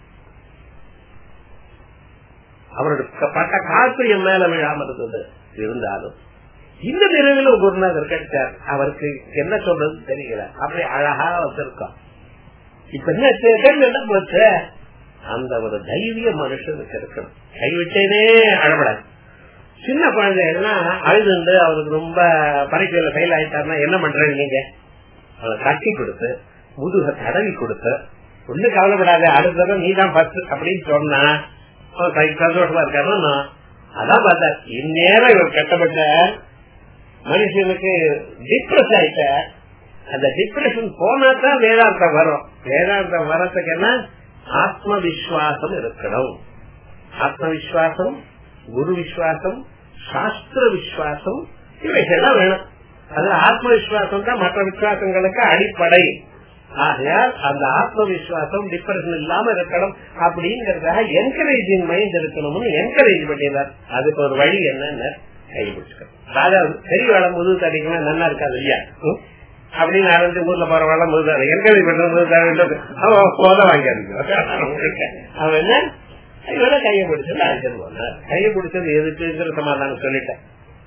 அவருடைய பட்ட காற்று என் மேல விழாம இருந்தது இருந்தாலும் இந்த நிலையில குருநாதர் கிடைச்சார் அவருக்கு என்ன சொல்றது தெரியல அப்படி அழகா வச்சிருக்கோம் இப்ப என்ன என்ன போச்சு அந்த ஒரு தைரிய மனுஷனுக்கு இருக்கணும் கைவிட்டேனே அழப்படாது சின்ன குழந்தை எல்லாம் அழுதுண்டு அவருக்கு ரொம்ப பரீட்சையில ஃபெயில் ஆயிட்டாருன்னா என்ன பண்றேன் நீங்க அவளை கட்டி கொடுத்து முதுக தடவி கொடுத்து ஒண்ணு கவலைப்படாத அடுத்த நீ தான் பத்து அப்படின்னு சொன்னா சந்தோஷமா இருக்காரு அதான் பார்த்தா இந்நேரம் இவர் கட்டப்பட்ட மனுஷனுக்கு டிப்ரெஸ் ஆயிட்ட அந்த டிப்ரெஷன் போனா தான் வேதாந்தம் வரும் வேதாந்தம் வரத்துக்கு என்ன ஆத்ம விஸ்வாசம் இருக்கணும் ஆத்ம விஸ்வாசம் குரு விஸ்வாசம் சாஸ்திர விஸ்வாசம் இவைகள்லாம் வேணும் அது ஆத்ம விஸ்வாசம் தான் மற்ற விசுவாசங்களுக்கு அடிப்படை ஆகையால் அந்த ஆத்ம விசுவாசம் டிப்ரெஷன் இல்லாம இருக்கணும் அப்படிங்கறதுக்காக என்கரேஜிங் மைண்ட் இருக்கணும்னு என்கரேஜ் பண்ணினார் அதுக்கு ஒரு வழி என்னன்னு கைபிடிச்சுக்கணும் ராஜா பெரிய வேலை முது தடிக்கணும் நல்லா இருக்காது இல்லையா அப்படின்னு ஆரம்பிச்சு ஊர்ல போற வேலை முது என்கரேஜ் பண்ற முது போத வாங்கி அவன் என்ன இவன கையை பிடிச்சது அழைச்சது போனார் கையை பிடிச்சது எதுக்குங்கிற சமாதானம் சொல்லிட்டேன்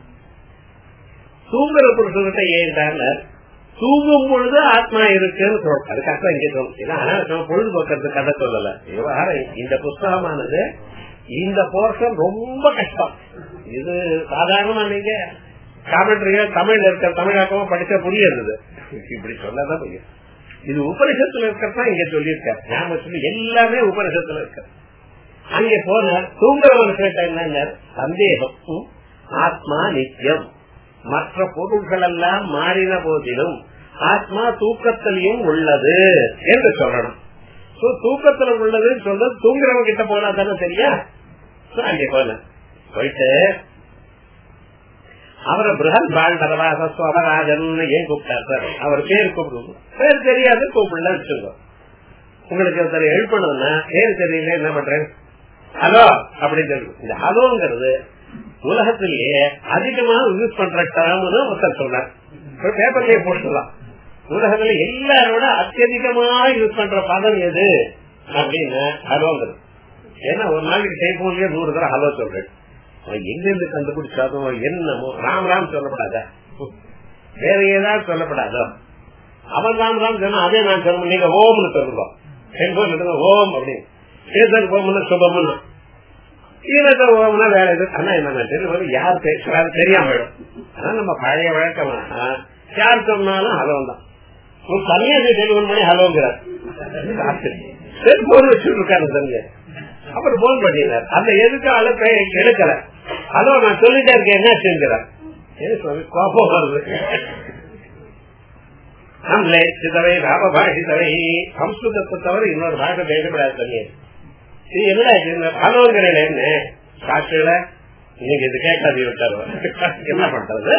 தூங்குற புருஷன்கிட்ட ஏன்டார் தூங்கும் பொழுது ஆத்மா இருக்குன்னு சொல்றாரு கஷ்டம் இங்கே தோணுச்சு ஆனா பொழுதுபோக்குறது கதை சொல்லல விவகாரம் இந்த புஸ்தகமானது இந்த போர்ஷன் ரொம்ப கஷ்டம் இது சாதாரணமா நீங்க காமெண்ட்ரிகள் தமிழ்ல இருக்கிற தமிழாக்கமா படிச்சா புரியாது இப்படி சொன்னதான் புரியும் இது உபனிஷத்துல இருக்கிறதா இங்க சொல்லியிருக்காரு ஞாபகத்துல எல்லாமே உபனிஷத்துல இருக்க அங்க போன தூங்குற மனுஷன் என்ன சந்தேகம் ஆத்மா நித்தியம் மற்ற பொருள்கள் எல்லாம் மாறின போதிலும் ஆத்மா தூக்கத்திலையும் உள்ளது என்று சொல்லணும் தூக்கத்துல உள்ளதுன்னு சொல்றது தூங்குறவங்க கிட்ட போனா தானே சரியா அங்கே போன போயிட்டு அவரை பிரகன் பாண்டரவாச சுவராஜன் ஏன் கூப்பிட்டார் சார் அவர் பேர் கூப்பிடுவோம் பேர் தெரியாது கூப்பிடல வச்சுக்கோ உங்களுக்கு ஒருத்தர் எழுப்பணும்னா பேர் தெரியல என்ன பண்றேன் ஹலோ அப்படின்னு சொல்லு இந்த ஹலோங்கிறது உலகத்திலேயே அதிகமா யூஸ் பண்ற டேர்ம்னு ஒருத்தர் சொன்னார் பேப்பர்லயே போட்டுலாம் உலகத்துல எல்லாரோட அத்தியதிகமா யூஸ் பண்ற பதம் எது அப்படின்னு ஹலோங்கிறது ஏன்னா ஒரு நாளைக்கு டெலிபோன்லயே நூறு தடவை ஹலோ சொல்றேன் அவன் எங்க இருந்து கண்டுபிடிச்சாதோ என்னமோ ராம் ராம் சொல்லப்படாத வேற ஏதாவது சொல்லப்படாதோ அவன் ராம் ராம் சொன்னா அதே நான் சொல்ல நீங்க ஓம்னு சொல்லுவோம் டெலிபோன் எடுங்க ஓம் அப்படின்னு ஏதற்கு ஓம்னு சுபம்னு ஈரத்தை ஓம்னா வேற எது ஆனா என்ன தெரியும் யார் பேசுறாரு தெரியாம போயிடும் ஆனா நம்ம பழைய வழக்கமா யார் சொன்னாலும் ஹலோ தான் ஒரு தனியாக டெலிபோன் பண்ணி ஹலோங்கிறார் செல்போன் வச்சுட்டு இருக்காரு தங்க அப்புறம் போன் பண்ணினார் அந்த எதுக்கு அழைப்பை எடுக்கல ஹலோ நான் சொல்லிட்டே இருக்கேன் என்ன செஞ்சுறார் கோபம் வருது நம்மளே சிதவை ராமபாஷிதவை சம்ஸ்கிருதத்தை தவிர இன்னொரு பாஷை பேசப்படாது தனியே இது என்ன ஹலோங்கிறேன் என்ன சாட்சியில நீங்க இது கேட்காது விட்டாரு என்ன பண்றது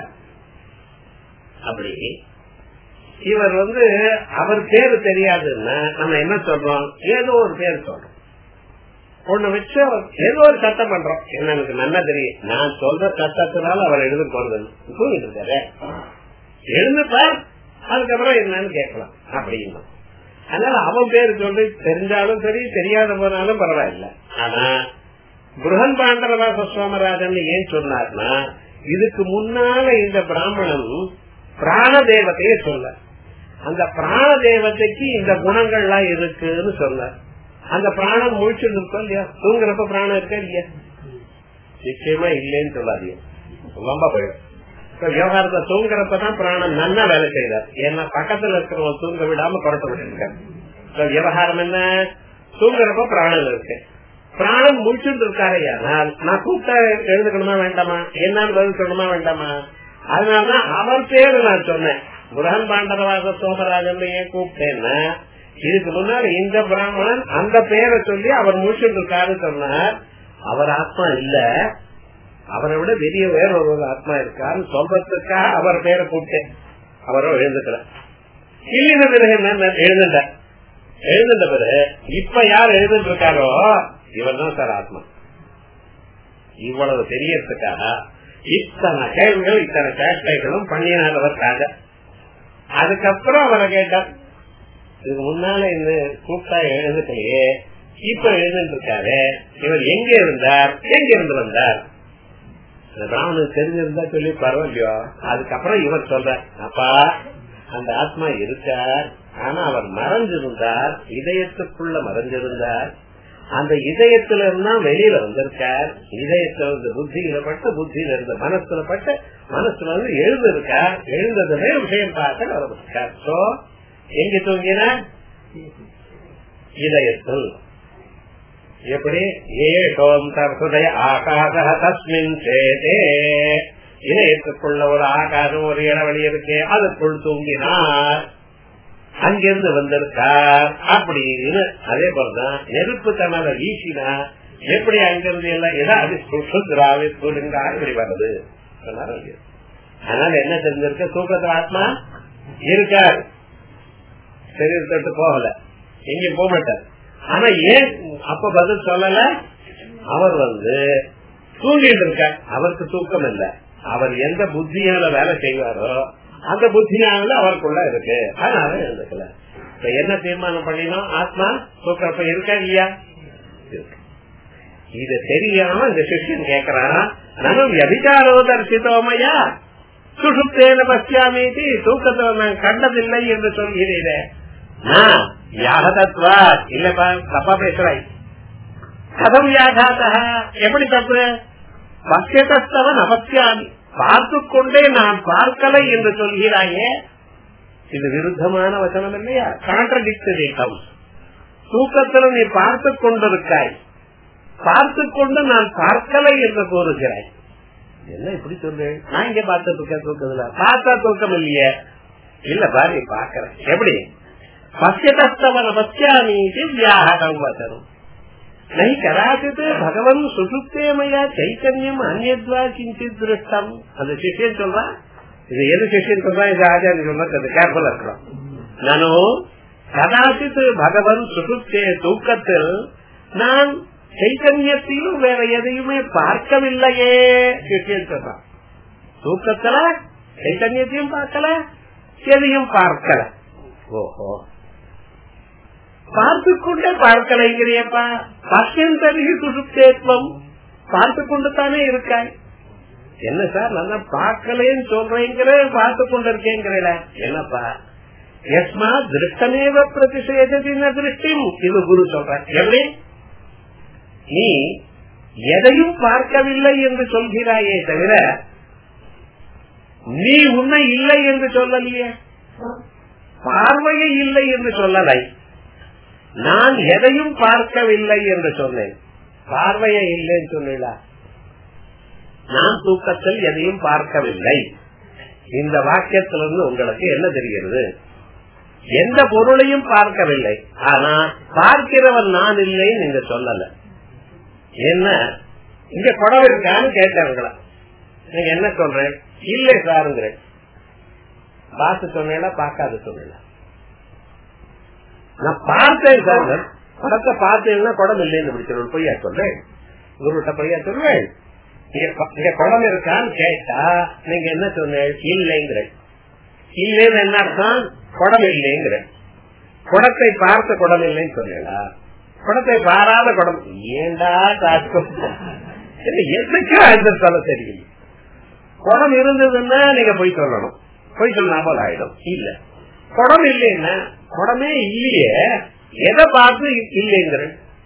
அப்படி இவர் வந்து அவர் பேரு தெரியாதுன்னா நம்ம என்ன சொல்றோம் ஏதோ ஒரு பேர் சொல்றோம் ஒண்ணு வச்சு ஏதோ ஒரு சட்டம் பண்றோம் என்ன எனக்கு நல்லா தெரியும் நான் சொல்ற சட்டத்தினால அவர் எழுத போறது தூங்கிட்டு இருக்காரு எழுந்துப்பார் அதுக்கப்புறம் என்னன்னு கேட்கலாம் அப்படின்னு அதனால அவன் பேரு சொல்லி தெரிஞ்சாலும் சரி தெரியாத போனாலும் பரவாயில்ல ஆனா புருகன் பாண்டரவாச சோமராஜன் ஏன் சொன்னார்னா இதுக்கு முன்னால இந்த பிராமணன் பிராண தேவத்தையே சொல்ல அந்த பிராண தேவதைக்கு இந்த குணங்கள்லாம் இருக்குன்னு சொல்ல அந்த பிராணம் முழிச்சு இருக்கோம் இல்லையா தூங்குறப்ப பிராணம் இருக்கா இல்லையா நிச்சயமா இல்லைன்னு சொல்லாதீங்க ரொம்ப போயிடும் விவகாரத்தை தூங்குறப்பதான் பிராணம் நன்னா வேலை செய்யறார் ஏன்னா பக்கத்துல இருக்கிறவங்க தூங்க விடாம புரட்ட விட்டுருக்காரு விவகாரம் என்ன தூங்குறப்ப பிராணம் இருக்கு பிராணம் முடிச்சுட்டு இருக்காரு ஆனால் நான் கூப்பிட்டா எழுதுக்கணுமா வேண்டாமா என்னன்னு பதில் சொல்லணுமா வேண்டாமா அதனாலதான் அவர் பேரு நான் சொன்னேன் புரகன் பாண்டரவாச சோமராஜன் ஏன் கூப்பிட்டேன்னா இதுக்கு முன்னாடி இந்த பிராமணன் அந்த பேரை சொல்லி அவர் முடிச்சுட்டு இருக்காரு சொன்னார் அவர் ஆத்மா இல்ல அவரை விட பெரிய வேற ஒரு ஆத்மா இருக்காரு சொல்றதுக்காக அவர் பேரை கூப்பிட்டேன் அவரோ எழுந்துக்கல இல்லின பிறகு என்ன எழுதுண்ட எழுதுண்ட பிறகு இப்ப யார் எழுதுட்டு இருக்காரோ இவர் தான் சார் ஆத்மா இவ்வளவு தெரியறதுக்காக இத்தனை கேள்விகள் இத்தனை சேட்டைகளும் பண்ணினாதவர்காக அதுக்கப்புறம் அவரை கேட்டார் இதுக்கு முன்னால இந்த கூப்பிட்டா எழுதுக்கலையே இப்ப எழுதுட்டு இருக்காரு இவர் எங்க இருந்தார் எங்க இருந்து வந்தார் ராவனுக்கு தெரிஞ்சிருந்தா சொல்லி பரவாயில்லையோ அதுக்கப்புறம் இவர் சொல்ற அப்பா அந்த ஆத்மா இருக்கார் ஆனா அவர் மறைஞ்சிருந்தார் இதயத்துக்குள்ள மறைஞ்சிருந்தார் அந்த இதயத்துல இருந்தா வெளியில வந்திருக்கார் இதயத்துல இருந்து புத்தியில பட்டு புத்தியில இருந்து மனசுல பட்டு மனசுல வந்து எழுந்திருக்கார் எழுந்ததுமே விஷயம் பார்க்க வந்திருக்கார் சோ எங்க தூங்கினார் இதயத்தில் எப்படி ஏஷோம் தற்புதய ஆகாச தஸ்மின் சேதே இதயத்துக்குள்ள ஒரு ஆகாசம் ஒரு இடைவெளி இருக்கு அதுக்குள் தூங்கினார் அங்கிருந்து வந்திருக்கார் அப்படின்னு அதே போலதான் நெருப்பு தனத வீசினா எப்படி அங்கிருந்து எல்லாம் ஏதாவது சுசுத்ராவி சுடுங்கா இப்படி வருது அதனால என்ன தெரிஞ்சிருக்க தூக்கத்துல ஆத்மா இருக்கார் சரீரத்தை போகல எங்கேயும் போக மாட்டார் ஆனா ஏன் அப்ப பதில் சொல்லல அவர் வந்து தூங்கிட்டு இருக்கார் அவருக்கு தூக்கம் இல்ல அவர் எந்த புத்தியால வேலை செய்வாரோ அந்த புத்தியால அவருக்குள்ள இருக்கு அதனால இருந்துக்கல இப்ப என்ன தீர்மானம் பண்ணினோம் ஆத்மா தூக்கப்ப இருக்கா இல்லையா இது தெரியாம இந்த சிஷ்யன் கேக்குறான் நானும் வியபிச்சாரோ தரிசித்தோமையா சுசுப்தேன பசியாமீதி தூக்கத்தை நான் கண்டதில்லை என்று சொல்கிறீரே யாகதத்வா இல்லப்பா தப்பா பேசுறாய் கதம் யாகாத எப்படி தப்பு பசியத்தவன் அவசியாமி பார்த்து கொண்டே நான் பார்க்கலை என்று சொல்கிறாயே இது விருத்தமான வசனம் இல்லையா கான்ட்ரடிக்டரி கவுஸ் தூக்கத்தில் நீ பார்த்து கொண்டிருக்காய் பார்த்து கொண்டு நான் பார்க்கலை என்று கூறுகிறாய் என்ன இப்படி சொல்றேன் நான் இங்க பார்த்துட்டு இருக்கேன் தூக்கத்துல பார்த்தா தூக்கம் இல்லையே இல்ல பாரு பாக்கிறேன் எப்படி பசியதஸ்தவன பசியாமி வியாகம் வசனம் நை கதாச்சித் பகவன் சுசுப்தேமயா சைத்தன்யம் அந்நத்வா கிஞ்சித் திருஷ்டம் அந்த சிஷியன் சொல்றான் இது எது சிஷியன் சொல்றான் இது ஆச்சாரிய சொல்றது கேர்ஃபுல்லா இருக்கிறோம் நானும் கதாச்சித் பகவன் சுசுப்தே தூக்கத்தில் நான் சைத்தன்யத்தையும் வேற எதையுமே பார்க்கவில்லையே சிஷ்யன் சொல்றான் தூக்கத்துல சைத்தன்யத்தையும் பார்க்கல எதையும் பார்க்கல ஓஹோ பார்த்து கொண்டே பார்க்கலைங்கிறியப்பா பசியந்தருகி சுசுப்தேத்வம் பார்த்து கொண்டு தானே இருக்காய் என்ன சார் நல்லா பார்க்கலேன்னு சொல்றேங்கிற பார்த்து கொண்டு இருக்கேங்கிறல என்னப்பா எஸ்மா திருஷ்டமேவ பிரதிஷேதத்தின திருஷ்டி இது குரு சொல்ற எப்படி நீ எதையும் பார்க்கவில்லை என்று சொல்கிறாயே தவிர நீ உன்னை இல்லை என்று சொல்லலையே பார்வையை இல்லை என்று சொல்லலை நான் எதையும் பார்க்கவில்லை என்று சொன்னேன் பார்வையை இல்லைன்னு சொல்லல நான் தூக்கத்தில் எதையும் பார்க்கவில்லை இந்த வாக்கியத்திலிருந்து உங்களுக்கு என்ன தெரிகிறது எந்த பொருளையும் பார்க்கவில்லை ஆனா பார்க்கிறவன் நான் இல்லைன்னு நீங்க சொல்லல என்ன இங்க குடம் இருக்கான்னு கேட்டவங்களா நீங்க என்ன சொல்றேன் இல்லை சாருங்கிறேன் பார்த்து சொன்னேன்னா பார்க்காத சொன்னேன் நான் பார்த்தேன் சார் படத்தை பார்த்தேன்னா குடம் இல்லைன்னு பிடிச்சிருவேன் பொய்யா சொல்றேன் குருட்ட பொய்யா சொல்றேன் இங்க குடம் இருக்கான்னு கேட்டா நீங்க என்ன சொன்னேன் இல்லைங்கிற இல்லைன்னு என்ன அர்த்தம் குடம் இல்லைங்கிற குடத்தை பார்த்த குடம் இல்லைன்னு சொன்னீங்களா குடத்தை பாராத குடம் ஏண்டா காக்கும் எதுக்கும் ஆன்சர் சொல்ல தெரியல குடம் இருந்ததுன்னா நீங்க போய் சொல்லணும் போய் சொன்னா போல ஆயிடும் இல்ல குடம் இல்லைன்னா குடமே இல்லையே எதை பார்த்து இல்லைங்கிற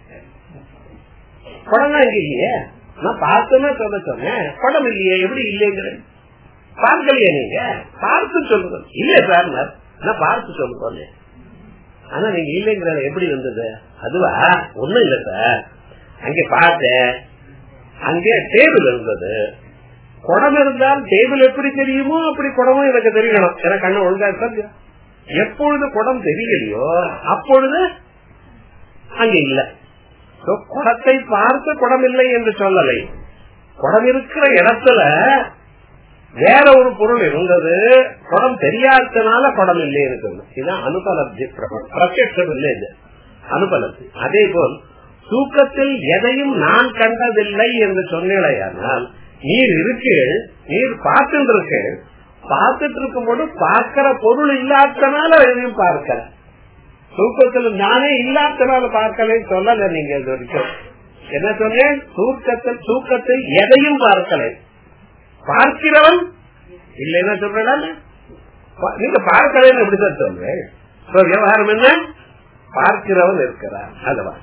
குடம் தான் இங்க இல்லையே நான் பார்த்துன்னா சொல்ல சொன்னேன் குடம் இல்லையே எப்படி இல்லைங்கிறேன் பார்க்கலையே நீங்க பார்த்து சொல்லுங்க இல்ல சார் நான் பார்த்து சொல்லுங்க ஆனா நீங்க இல்லைங்கிற எப்படி வந்தது அதுவா ஒண்ணும் இல்ல சார் அங்க பார்த்தேன் அங்கே டேபிள் இருந்தது குடம் இருந்தால் டேபிள் எப்படி தெரியுமோ அப்படி குடமும் எனக்கு தெரியணும் எனக்கு கண்ணு ஒழுங்கா இருக்கா எப்பொழுது குடம் தெரியலையோ அப்பொழுது அங்க இல்ல குடத்தை பார்த்து குடம் இல்லை என்று சொல்லலை குடம் இருக்கிற இடத்துல வேற ஒரு பொருள் இருந்தது குடம் தெரியாதனால குடம் இல்லை இருக்குது இதுதான் அனுபலப்தி பிரத்யம் இல்லை இது அனுபலப்தி அதே போல் தூக்கத்தில் எதையும் நான் கண்டதில்லை என்று சொன்னேனால் நீர் இருக்கு நீர் பார்த்துட்டு இருக்கு பார்த்துட்டு இருக்கும் போது பார்க்கிற பொருள் இல்லாதனால எதையும் பார்க்கல தூக்கத்தில் நானே இல்லாதனால பார்க்கல சொல்லல நீங்க இது வரைக்கும் என்ன சொன்னேன் தூக்கத்தில் தூக்கத்தில் எதையும் பார்க்கலை பார்க்கிறவன் இல்லைன்னா சொல்றா நீங்க பார்க்கலன்னு எப்படிதான் சொல்றேன் விவகாரம் என்ன பார்க்கிறவன் இருக்கிறார் அல்லவா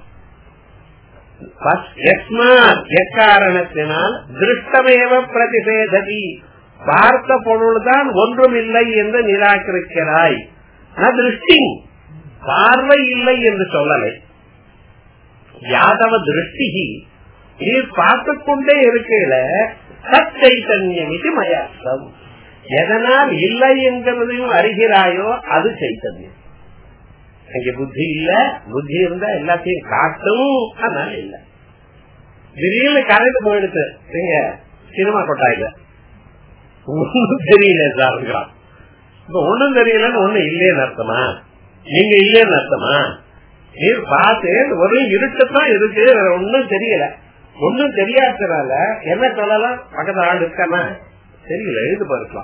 எக்காரணத்தினால் திருஷ்டமேவ பிரதிபேததி பார்த்த பொருள்தான் ஒன்றும் இல்லை என்று நிராகரிக்கிறாய் திருஷ்டி பார்வை இல்லை என்று சொல்லலை யாதவ திருஷ்டி நீர் பார்த்து கொண்டே இருக்கையில சச்சைத்தன்யம் இது மயாசம் எதனால் இல்லை என்கிறதையும் அறிகிறாயோ அது சைத்தன்யம் அங்க புத்தி இல்ல புத்தி இருந்தா எல்லாத்தையும் காட்டும் அதனால இல்ல திடீர்னு கரண்ட் போயிடுச்சு நீங்க சினிமா கொட்டாயில ஒண்ணும் தெரியல சாருங்கிறான் இப்ப ஒண்ணும் தெரியலன்னு ஒண்ணு இல்லைன்னு அர்த்தமா நீங்க இல்லைன்னு அர்த்தமா நீர் பார்த்து ஒரு இருட்டுதான் இருக்கு வேற ஒன்னும் தெரியல ஒன்னும் தெரியாதனால என்ன சொல்லலாம் பக்கத்துல ஆள் இருக்கானா தெரியல எழுது போயிருக்கலாம்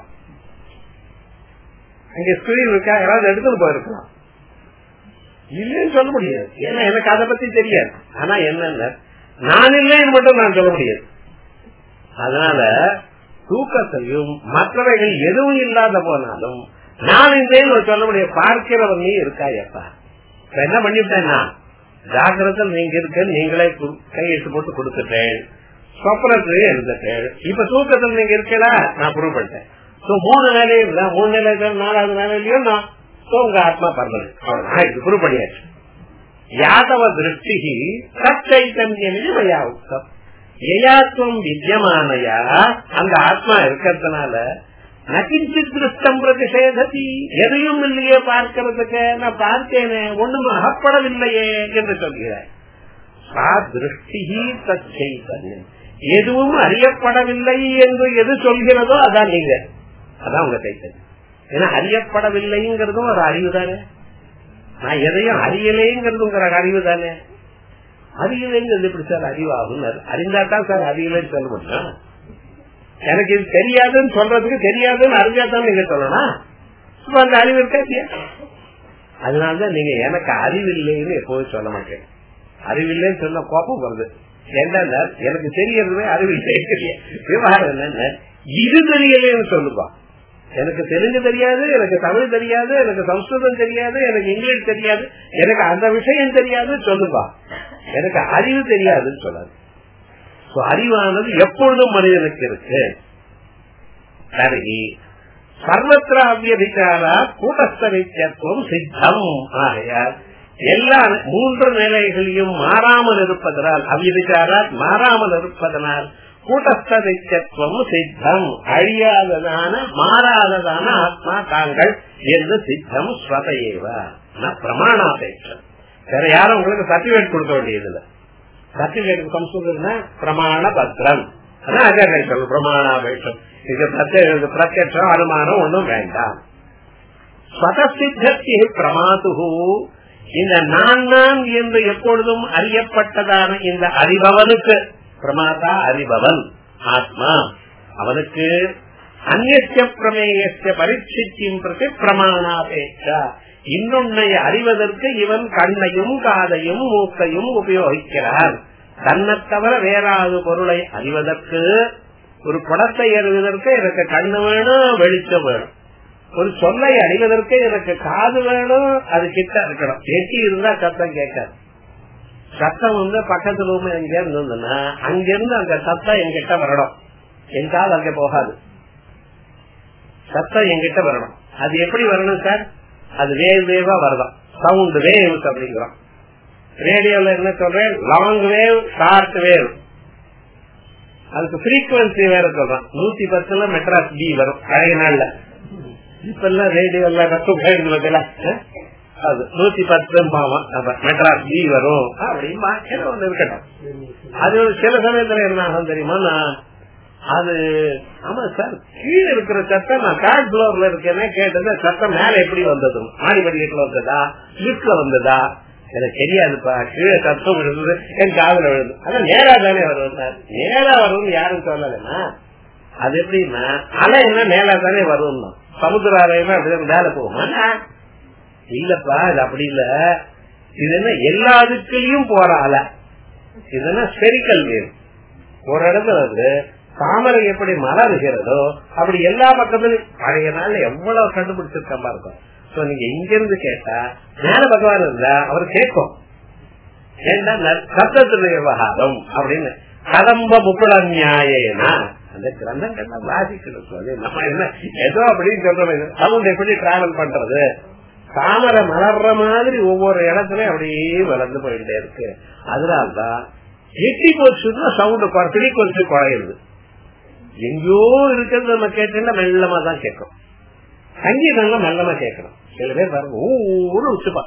அங்க ஸ்கிரீன் இருக்கா யாராவது எடுத்துட்டு போயிருக்கலாம் இல்லைன்னு சொல்ல முடியாது ஏன்னா எனக்கு அதை பத்தி தெரியாது ஆனா என்னென்ன நான் இல்லைன்னு மட்டும் நான் சொல்ல முடியாது அதனால தூக்கத்தையும் மற்றவைகள் எதுவும் இல்லாத போனாலும் நான் இல்லைன்னு சொல்ல முடியாது பார்க்கிறவன் நீ இருக்காயப்பா என்ன பண்ணிவிட்டேன் நான் ஜாகிரத்தில் நீங்க இருக்க நீங்களே கையெழுத்து போட்டு கொடுத்துட்டேன் சொப்பனத்திலேயே இருந்துட்டேன் இப்ப தூக்கத்தில் நீங்க இருக்கல நான் ப்ரூவ் பண்ணிட்டேன் மூணு நிலையும் இருந்தா மூணு நிலையில நாலாவது நிலையிலயும் நான் உங்க ஆத்மா பண்றது இது ப்ரூவ் பண்ணியாச்சு யாதவ திருஷ்டி சச்சைத்தன்யம் ஏயாத்துவம் வித்தியமானையா அந்த ஆத்மா இருக்கிறதுனால நகிஞ்சித் திருஷ்டம் பிரதிஷேததி எதையும் இல்லையே பார்க்கறதுக்கு நான் பார்த்தேனே ஒண்ணும் அகப்படவில்லையே என்று சொல்கிறார் சா திருஷ்டி தச்சைத்தன்யம் எதுவும் அறியப்படவில்லை என்று எது சொல்கிறதோ அதான் நீங்க அதான் உங்க கைத்தன்யம் ஏன்னா அறியப்படவில்லைங்கிறதும் ஒரு அறிவு தானே நான் எதையும் அறியலைங்கிறது உங்க அறிவு தானே அறியலைங்கிறது எப்படி சார் அறிவாகும் அறிந்தாதான் சார் அறியலைன்னு சொல்ல முடியும் எனக்கு இது தெரியாதுன்னு சொல்றதுக்கு தெரியாதுன்னு அறிஞ்சாதான் நீங்க சொல்லணும் இப்ப அந்த அறிவு இருக்கா இல்லையா அதனாலதான் நீங்க எனக்கு அறிவில்லைன்னு எப்போதும் சொல்ல மாட்டேன் அறிவில்லைன்னு சொன்ன கோபம் வருது ஏன்னா எனக்கு தெரியறதுமே அறிவில்லை விவகாரம் என்னன்னு இது தெரியலைன்னு சொல்லுப்பா எனக்கு தெலுங்கு தெரியாது எனக்கு தமிழ் தெரியாது எனக்கு சம்ஸ்கிருதம் தெரியாது எனக்கு இங்கிலீஷ் தெரியாது எனக்கு அந்த விஷயம் தெரியாது சொல்லுப்பா எனக்கு அறிவு தெரியாதுன்னு சொல்லாது அறிவானது எப்பொழுதும் மனிதனுக்கு இருக்கு சரி சர்வத்திர அவ்வியதிகாரா கூட்டஸ்த நித்தியத்துவம் சித்தம் ஆகையால் எல்லா மூன்று நிலைகளையும் மாறாமல் இருப்பதனால் அவ்வியதிகாரா மாறாமல் இருப்பதனால் கூட்டஸ்த நித்தியத்துவம் சித்தம் அழியாததான மாறாததான ஆத்மா தாங்கள் என்று சித்தம் ஸ்வதையேவ பிரமாணாபேட்சம் வேற யாரும் உங்களுக்கு சர்டிபிகேட் கொடுக்க வேண்டியதில்லை சர்டிபிகேட் சம்ஸ்கிருதம்னா பிரமாண பத்திரம் அதான் ஆச்சாரியர் சொல்லு பிரமாணாபேட்சம் இது பிரத்யட்சம் அனுமானம் ஒன்றும் வேண்டாம் ஸ்வதசித்தி பிரமாது இந்த நான் நான் என்று எப்பொழுதும் அறியப்பட்டதான இந்த அறிபவனுக்கு பிரமாதா அறிபவன் ஆத்மா அவனுக்கு அந்நிய பிரமேயத்தை பரீட்சிக்கும் பிரதி பிரமாணாபேட்சா இன்னொன்னை அறிவதற்கு இவன் கண்ணையும் காதையும் மூக்கையும் உபயோகிக்கிறான் தன்னை தவிர வேறாவது பொருளை அறிவதற்கு ஒரு குடத்தை அறிவதற்கு எனக்கு கண்ணு வேணும் வெளிச்சம் வேணும் ஒரு சொல்லை அறிவதற்கு எனக்கு காது வேணும் அது கிட்ட இருக்கணும் எட்டி இருந்தா சத்தம் கேட்காது சத்தம் வந்து பக்கத்து ரூம் எங்க இருந்ததுன்னா அங்கிருந்து அந்த சத்தம் என்கிட்ட வரணும் என் காது அங்க போகாது சத்தம் என்கிட்ட வரணும் அது எப்படி வரணும் சார் அது வேவ் வேவா வரலாம் சவுண்ட் வேவ்ஸ் அப்படிங்கிறோம் ரேடியோல என்ன சொல்றேன் லாங் வேவ் ஷார்ட் வேவ் அதுக்கு ஃப்ரீக்வன்சி வேற சொல்றான் நூத்தி பத்துல மெட்ராஸ் பி வரும் பழைய நாள்ல இப்ப எல்லாம் ரேடியோ எல்லாம் அது நூத்தி பத்து மெட்ராஸ் பி வரும் அப்படிமா ஏதோ ஒண்ணு இருக்கட்டும் அது சில சமயத்துல என்ன ஆகும் தெரியுமா நான் அது ஆமா சார் கீழே இருக்கிற சத்தம் நான் தேர்ட் ஃபிளோர்ல இருக்கேனே கேட்டது சத்தம் மேல எப்படி வந்தது மாடி படிக்கட்டுல வந்ததா லிப்ட்ல வந்ததா எனக்கு தெரியாதுப்பா கீழே சத்தம் விழுந்தது என் காதல விழுது அதான் நேரா தானே வரும் சார் நேரா வரும்னு யாரும் சொல்லலைன்னா அது எப்படின்னா அலை என்ன மேலா தானே வரும் சமுத்திர அலைன்னா அப்படி மேல போகுமா இல்லப்பா இது அப்படி இல்ல இது என்ன எல்லா இதுக்குலயும் போற அலை இதுன்னா ஸ்பெரிக்கல் வேவ் ஒரு இடத்துல வந்து தாமரை எப்படி மலருகிறதோ அப்படி எல்லா பக்கத்துலயும் பழைய நாள்ல எவ்வளவு கண்டுபிடிச்சிருக்கமா இருக்கும் சோ நீங்க இங்க இருந்து கேட்டா மேல பகவான் இருந்தா அவர் கேட்கும் ஏன்னா சத்தத்துல விவகாரம் அப்படின்னு கதம்ப முப்பட நியாயனா அந்த கிரந்தங்கள்லாம் வாசிக்கணும் நம்ம என்ன ஏதோ அப்படின்னு சொல்றோம் சவுண்ட் எப்படி டிராவல் பண்றது தாமரை மலர்ற மாதிரி ஒவ்வொரு இடத்துலயும் அப்படியே வளர்ந்து போயிட்டே இருக்கு அதனால்தான் எட்டி போச்சுன்னா சவுண்ட் ஃபிரிக்வன்சி குறையுது எங்கேயோ இருக்கிறது நம்ம கேட்டோம்னா மெல்லமா தான் கேட்கும் சங்கீதம் மெல்லமா கேட்கணும் சில பேர் பாருங்க ஊரு வச்சுப்பா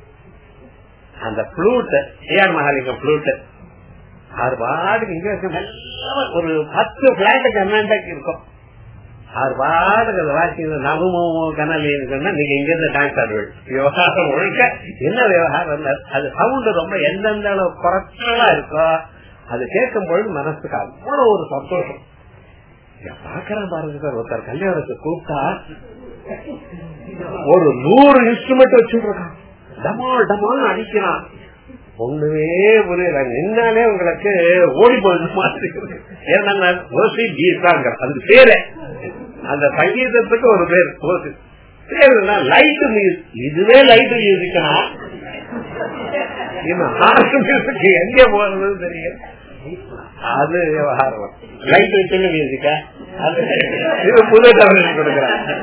அந்த புளூட் ஏஆர் மகாலிங்கம் புளூட் ஆறு பாட்டுக்கு இங்க மெல்லமா ஒரு பத்து பிளாட்டுக்கு அண்ணாண்டாக்கு இருக்கும் ஆறு பாட்டுக்கு அதை வாசி நவமும் கனலையும் சொன்னா நீங்க இங்க இருந்து டான்ஸ் ஆடுவீங்க விவகாரம் ஒழுக்க என்ன விவகாரம் அது சவுண்ட் ரொம்ப எந்தெந்த அளவு குறைச்சலா இருக்கோ அது கேட்கும் பொழுது மனசுக்கு அவ்வளவு ஒரு சந்தோஷம் பாக்குறேன் பாருங்க சார் ஒருத்தர் கல்யாணத்தை கூப்பிட்டா ஒரு நூறு இன்ஸ்ட்ருமெண்ட் வச்சுருக்கான் டமால் டமால் அடிக்கிறான் ஒண்ணுமே புரியல நின்னாலே உங்களுக்கு ஓடி போயிடு மாதிரி ஏன்னா ஓசி பீசாங்க அதுக்கு பேரு அந்த சங்கீதத்துக்கு ஒரு பேர் ஓசி பேருனா லைட் மியூசிக் இதுவே லைட் மியூசிக்கா இன்னும் ஹார்ட் மியூசிக் எங்க போறது தெரியும் அது விவகாரம் லைட் வச்சு மியூசிக்கா அது இது புது தமிழ் கொடுக்குறாங்க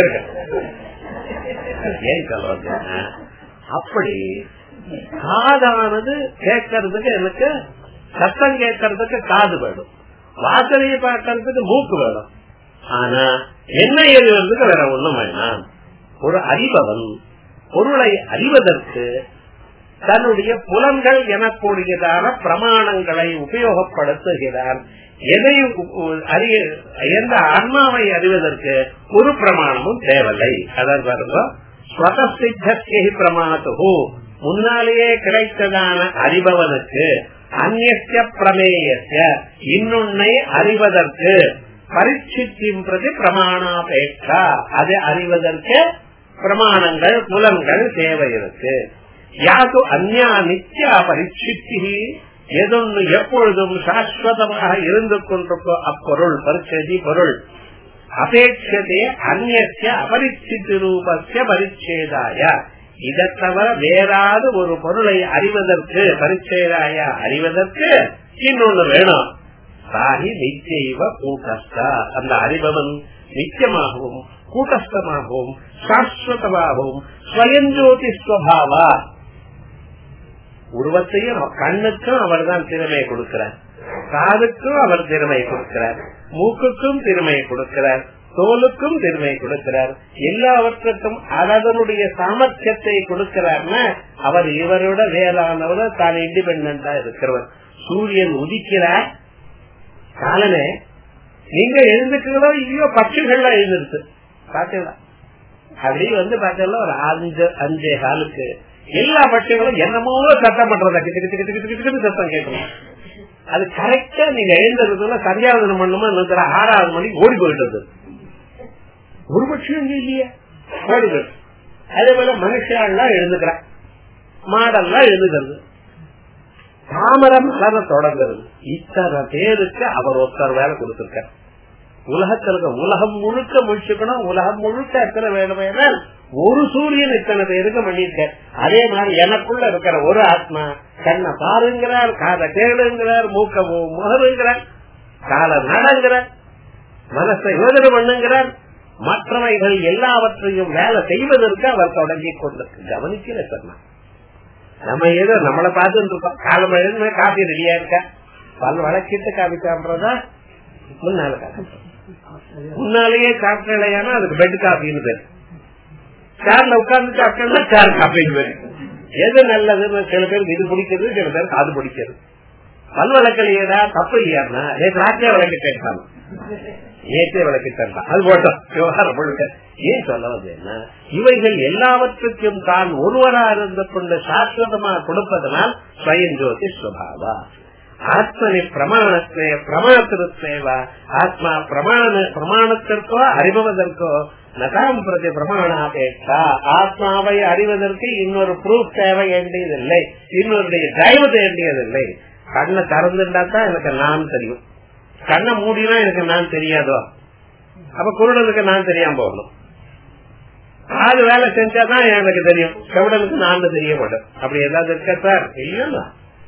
ஏன் சொல்றது அப்படி காதானது கேட்கறதுக்கு எனக்கு சத்தம் கேட்கறதுக்கு காது வேணும் வாசனையை பார்க்கறதுக்கு மூக்கு வேணும் ஆனா என்ன எழுதுறதுக்கு வேற ஒண்ணும் வேணாம் ஒரு அறிபவன் பொருளை அறிவதற்கு தன்னுடைய புலன்கள் எனக்கூடியதான பிரமாணங்களை உபயோகப்படுத்துகிறான் எதை அறிய எந்த ஆன்மாவை அறிவதற்கு ஒரு பிரமாணமும் தேவையில்லை அதான் பாருங்க ஸ்வதசித்தி பிரமாணத்து முன்னாலேயே கிடைத்ததான அறிபவனுக்கு அந்நிய பிரமேயத்த இன்னொன்னை அறிவதற்கு பரிச்சித்தின் பிரதி பிரமாணாபேட்சா அதை அறிவதற்கு பிரமாணங்கள் புலன்கள் தேவை இருக்கு யாது அந்யா நித்யா பரிச்சித்தி எதொன்று எப்பொழுதும் சாஸ்வதமாக இருந்து கொண்டிருக்கோ அப்பொருள் பரிச்சதி பொருள் அபேட்சதே அந்நிய அபரிச்சித்து ரூபஸ்ய பரிச்சேதாய இதை தவிர வேறாவது ஒரு பொருளை அறிவதற்கு பரிச்சேதாய அறிவதற்கு இன்னொன்னு வேணும் சாகி நிச்சயவ கூட்டஸ்தா அந்த அறிபவன் நிச்சயமாகவும் கூட்டஸ்தமாகவும் சாஸ்வதமாகவும் ஸ்வயஞ்சோதி ஸ்வபாவா உருவத்தையும் கண்ணுக்கும் அவர் தான் திறமையை கொடுக்கிறார் காதுக்கும் அவர் திறமை கொடுக்கிறார் மூக்குக்கும் திறமை கொடுக்கிறார் தோலுக்கும் திறமை கொடுக்கிறார் எல்லாவற்றுக்கும் அதனுடைய சாமர்த்தியத்தை கொடுக்கிறார்னா அவர் இவரோட வேளாணவர் தான் இண்டிபெண்டா இருக்கிறவர் சூரியன் உதிக்கிறார் காலனே நீங்க எழுந்துக்கிறதோ இல்லையோ பட்சிகள்லாம் எழுந்திருக்கு பாத்தீங்களா அப்படி வந்து பாத்தீங்கன்னா ஒரு அஞ்சு அஞ்சே காலுக்கு எல்லா பட்சிகளும் என்னமோ சத்தம் பண்றதா கிட்டு கிட்டு கிட்டு கிட்டு கிட்டு சத்தம் கேட்கணும் அது கரெக்டா நீங்க எழுந்ததுக்குள்ள சந்தியாவதனம் பண்ணுமா இன்னொரு ஆறாவது மணிக்கு ஓடி போயிட்டது ஒரு பட்சம் இங்க இல்லையே ஓடி போயிட்டு அதே போல மனுஷாலாம் எழுந்துக்கிறான் மாடெல்லாம் எழுதுகிறது தாமரம் மலர தொடங்குறது இத்தனை பேருக்கு அவர் ஒருத்தர் வேலை கொடுத்திருக்கார் உலகத்திற்கு உலகம் முழுக்க முடிச்சுக்கணும் உலகம் முழுக்க எத்தனை வேணுமே ஒரு சூரியன் இத்தனை பேருக்கு பண்ணியிருக்க அதே மாதிரி எனக்குள்ள இருக்கிற ஒரு ஆத்மா கண்ணை பாருங்கிறார் காதை கேளுங்கிறார் மூக்க முகருங்கிறார் கால நடங்கிறார் மனசை யோஜனை பண்ணுங்கிறார் மற்றவைகள் எல்லாவற்றையும் வேலை செய்வதற்கு அவர் தொடங்கி கொண்டிருக்கு கவனிக்கல சொன்னார் நம்ம ஏதோ நம்மளை பார்த்துட்டு இருக்கோம் காலம் எழுந்து காப்பி ரெடியா இருக்க பல் வளர்க்கிட்டு காப்பி சாப்பிடுறதா முன்னால காப்பி முன்னாலேயே சாப்பிடலையானா அதுக்கு பெட் காப்பின்னு பேரு சேர்ல உட்கார்ந்து சாப்பிட்டா சேர் காப்பின்னு பேரு எது நல்லதுன்னு சில பேருக்கு இது பிடிக்கிறது சில பேருக்கு அது பிடிக்கிறது பல் வளர்க்கலையடா தப்பு இல்லையாருன்னா நேற்று ராத்திரியா விளக்கி கேட்டாங்க நேற்றே விளக்கி தரலாம் அது போட்டோம் விவகாரம் முழுக்க ஏன் சொல்ல வந்து என்ன இவைகள் எல்லாவற்றுக்கும் தான் ஒருவரா இருந்து கொண்டு சாஸ்வதமா கொடுப்பதனால் ஸ்வயம் ஜோதி சுபாவா ஆத்மனி பிரமாணத்தை பிரமாணத்திருத்தேவா ஆத்மா பிரமாண பிரமாணத்திற்கோ அறிவதற்கோ நகாம் பிரதி பிரமாணாபேட்சா ஆத்மாவை அறிவதற்கு இன்னொரு ப்ரூஃப் தேவை வேண்டியதில்லை இன்னொருடைய தயவு வேண்டியதில்லை கண்ணை திறந்துட்டா தான் எனக்கு நான் தெரியும் கண்ணை மூடினா எனக்கு நான் தெரியாதோ அப்ப குருடனுக்கு நான் தெரியாம போகணும் அது வேலை செஞ்சாதான் எனக்கு தெரியும் செவடனுக்கு நான் தெரிய மாட்டேன் அப்படி ஏதாவது இருக்க சார் இல்லையா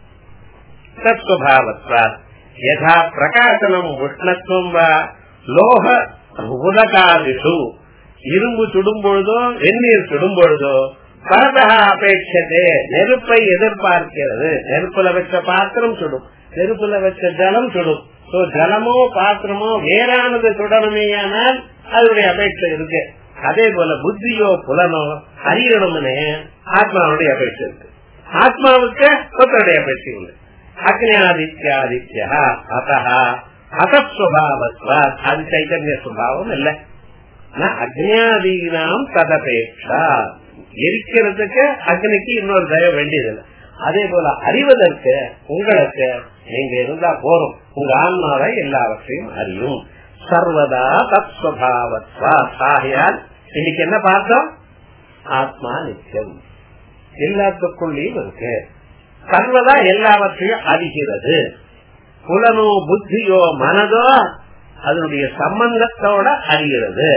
தத்வபாவத்வாத் யதா பிரகாசனம் உஷ்ணத்துவம் வா லோக உலகாதிஷு இரும்பு சுடும் பொழுதோ வெந்நீர் சுடும் பொழுதோ பரதா அபேட்சதே நெருப்பை எதிர்பார்க்கிறது நெருப்புல வச்ச பாத்திரம் சுடும் நெருப்புல வச்ச ஜலம் சுடும் சோ ஜலமோ பாத்திரமோ வேறானது சுடணுமேயானால் அதனுடைய அபேட்சை இருக்கு அதே போல புத்தியோ புலனோ அறியணும்னு ஆத்மாவுடைய அபேட்சை இருக்கு ஆத்மாவுக்கு ஒருத்தருடைய அபேட்சை உண்டு அக்னியாதித்யாதித்யா அத்தா அசஸ்வபாவத்வா அது சைத்தன்ய சுபாவம் இல்ல அக்னியாதீனாம் ததபேட்சா எரிக்கிறதுக்கு அக்னிக்கு இன்னொரு தயவு வேண்டியதில்லை அதே போல அறிவதற்கு உங்களுக்கு நீங்க இருந்தா போறோம் உங்க ஆன்மாவை எல்லாவற்றையும் அறியும் சர்வதா தத்வபாவத்வா ஆகையால் இன்னைக்கு என்ன பார்த்தோம் ஆத்மா நிச்சயம் எல்லாத்துக்குள்ளேயும் இருக்கு சர்வதா எல்லாவற்றையும் அறிகிறது புலனோ புத்தியோ மனதோ அதனுடைய சம்பந்தத்தோட அறிகிறது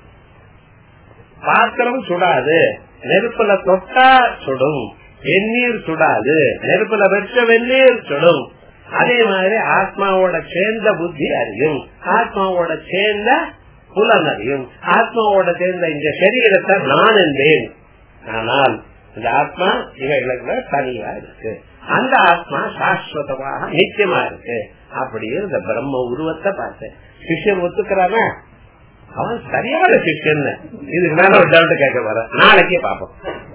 பாத்திரம் சுடாது நெருப்புல தொட்டா சுடும் வெந்நீர் சுடாது நெருப்புல வச்ச வெந்நீர் சுடும் அதே மாதிரி ஆத்மாவோட சேர்ந்த புத்தி அறியும் ஆத்மாவோட சேர்ந்த புலன் அறியும் ஆத்மாவோட சேர்ந்த இந்த சரீரத்தை நான் என்பேன் ஆனால் இந்த ஆத்மா இவைகளுக்கு தனியா இருக்கு அந்த ஆத்மா சாஸ்வதமாக நிச்சயமா இருக்கு அப்படியே இந்த பிரம்ம உருவத்தை பார்த்தேன் சிஷ்யன் ஒத்துக்கிறானா அவன் சரியான சிஷ்யன் இதுக்கு மேல ஒரு டவுட் கேட்க வர நாளைக்கே பாப்போம்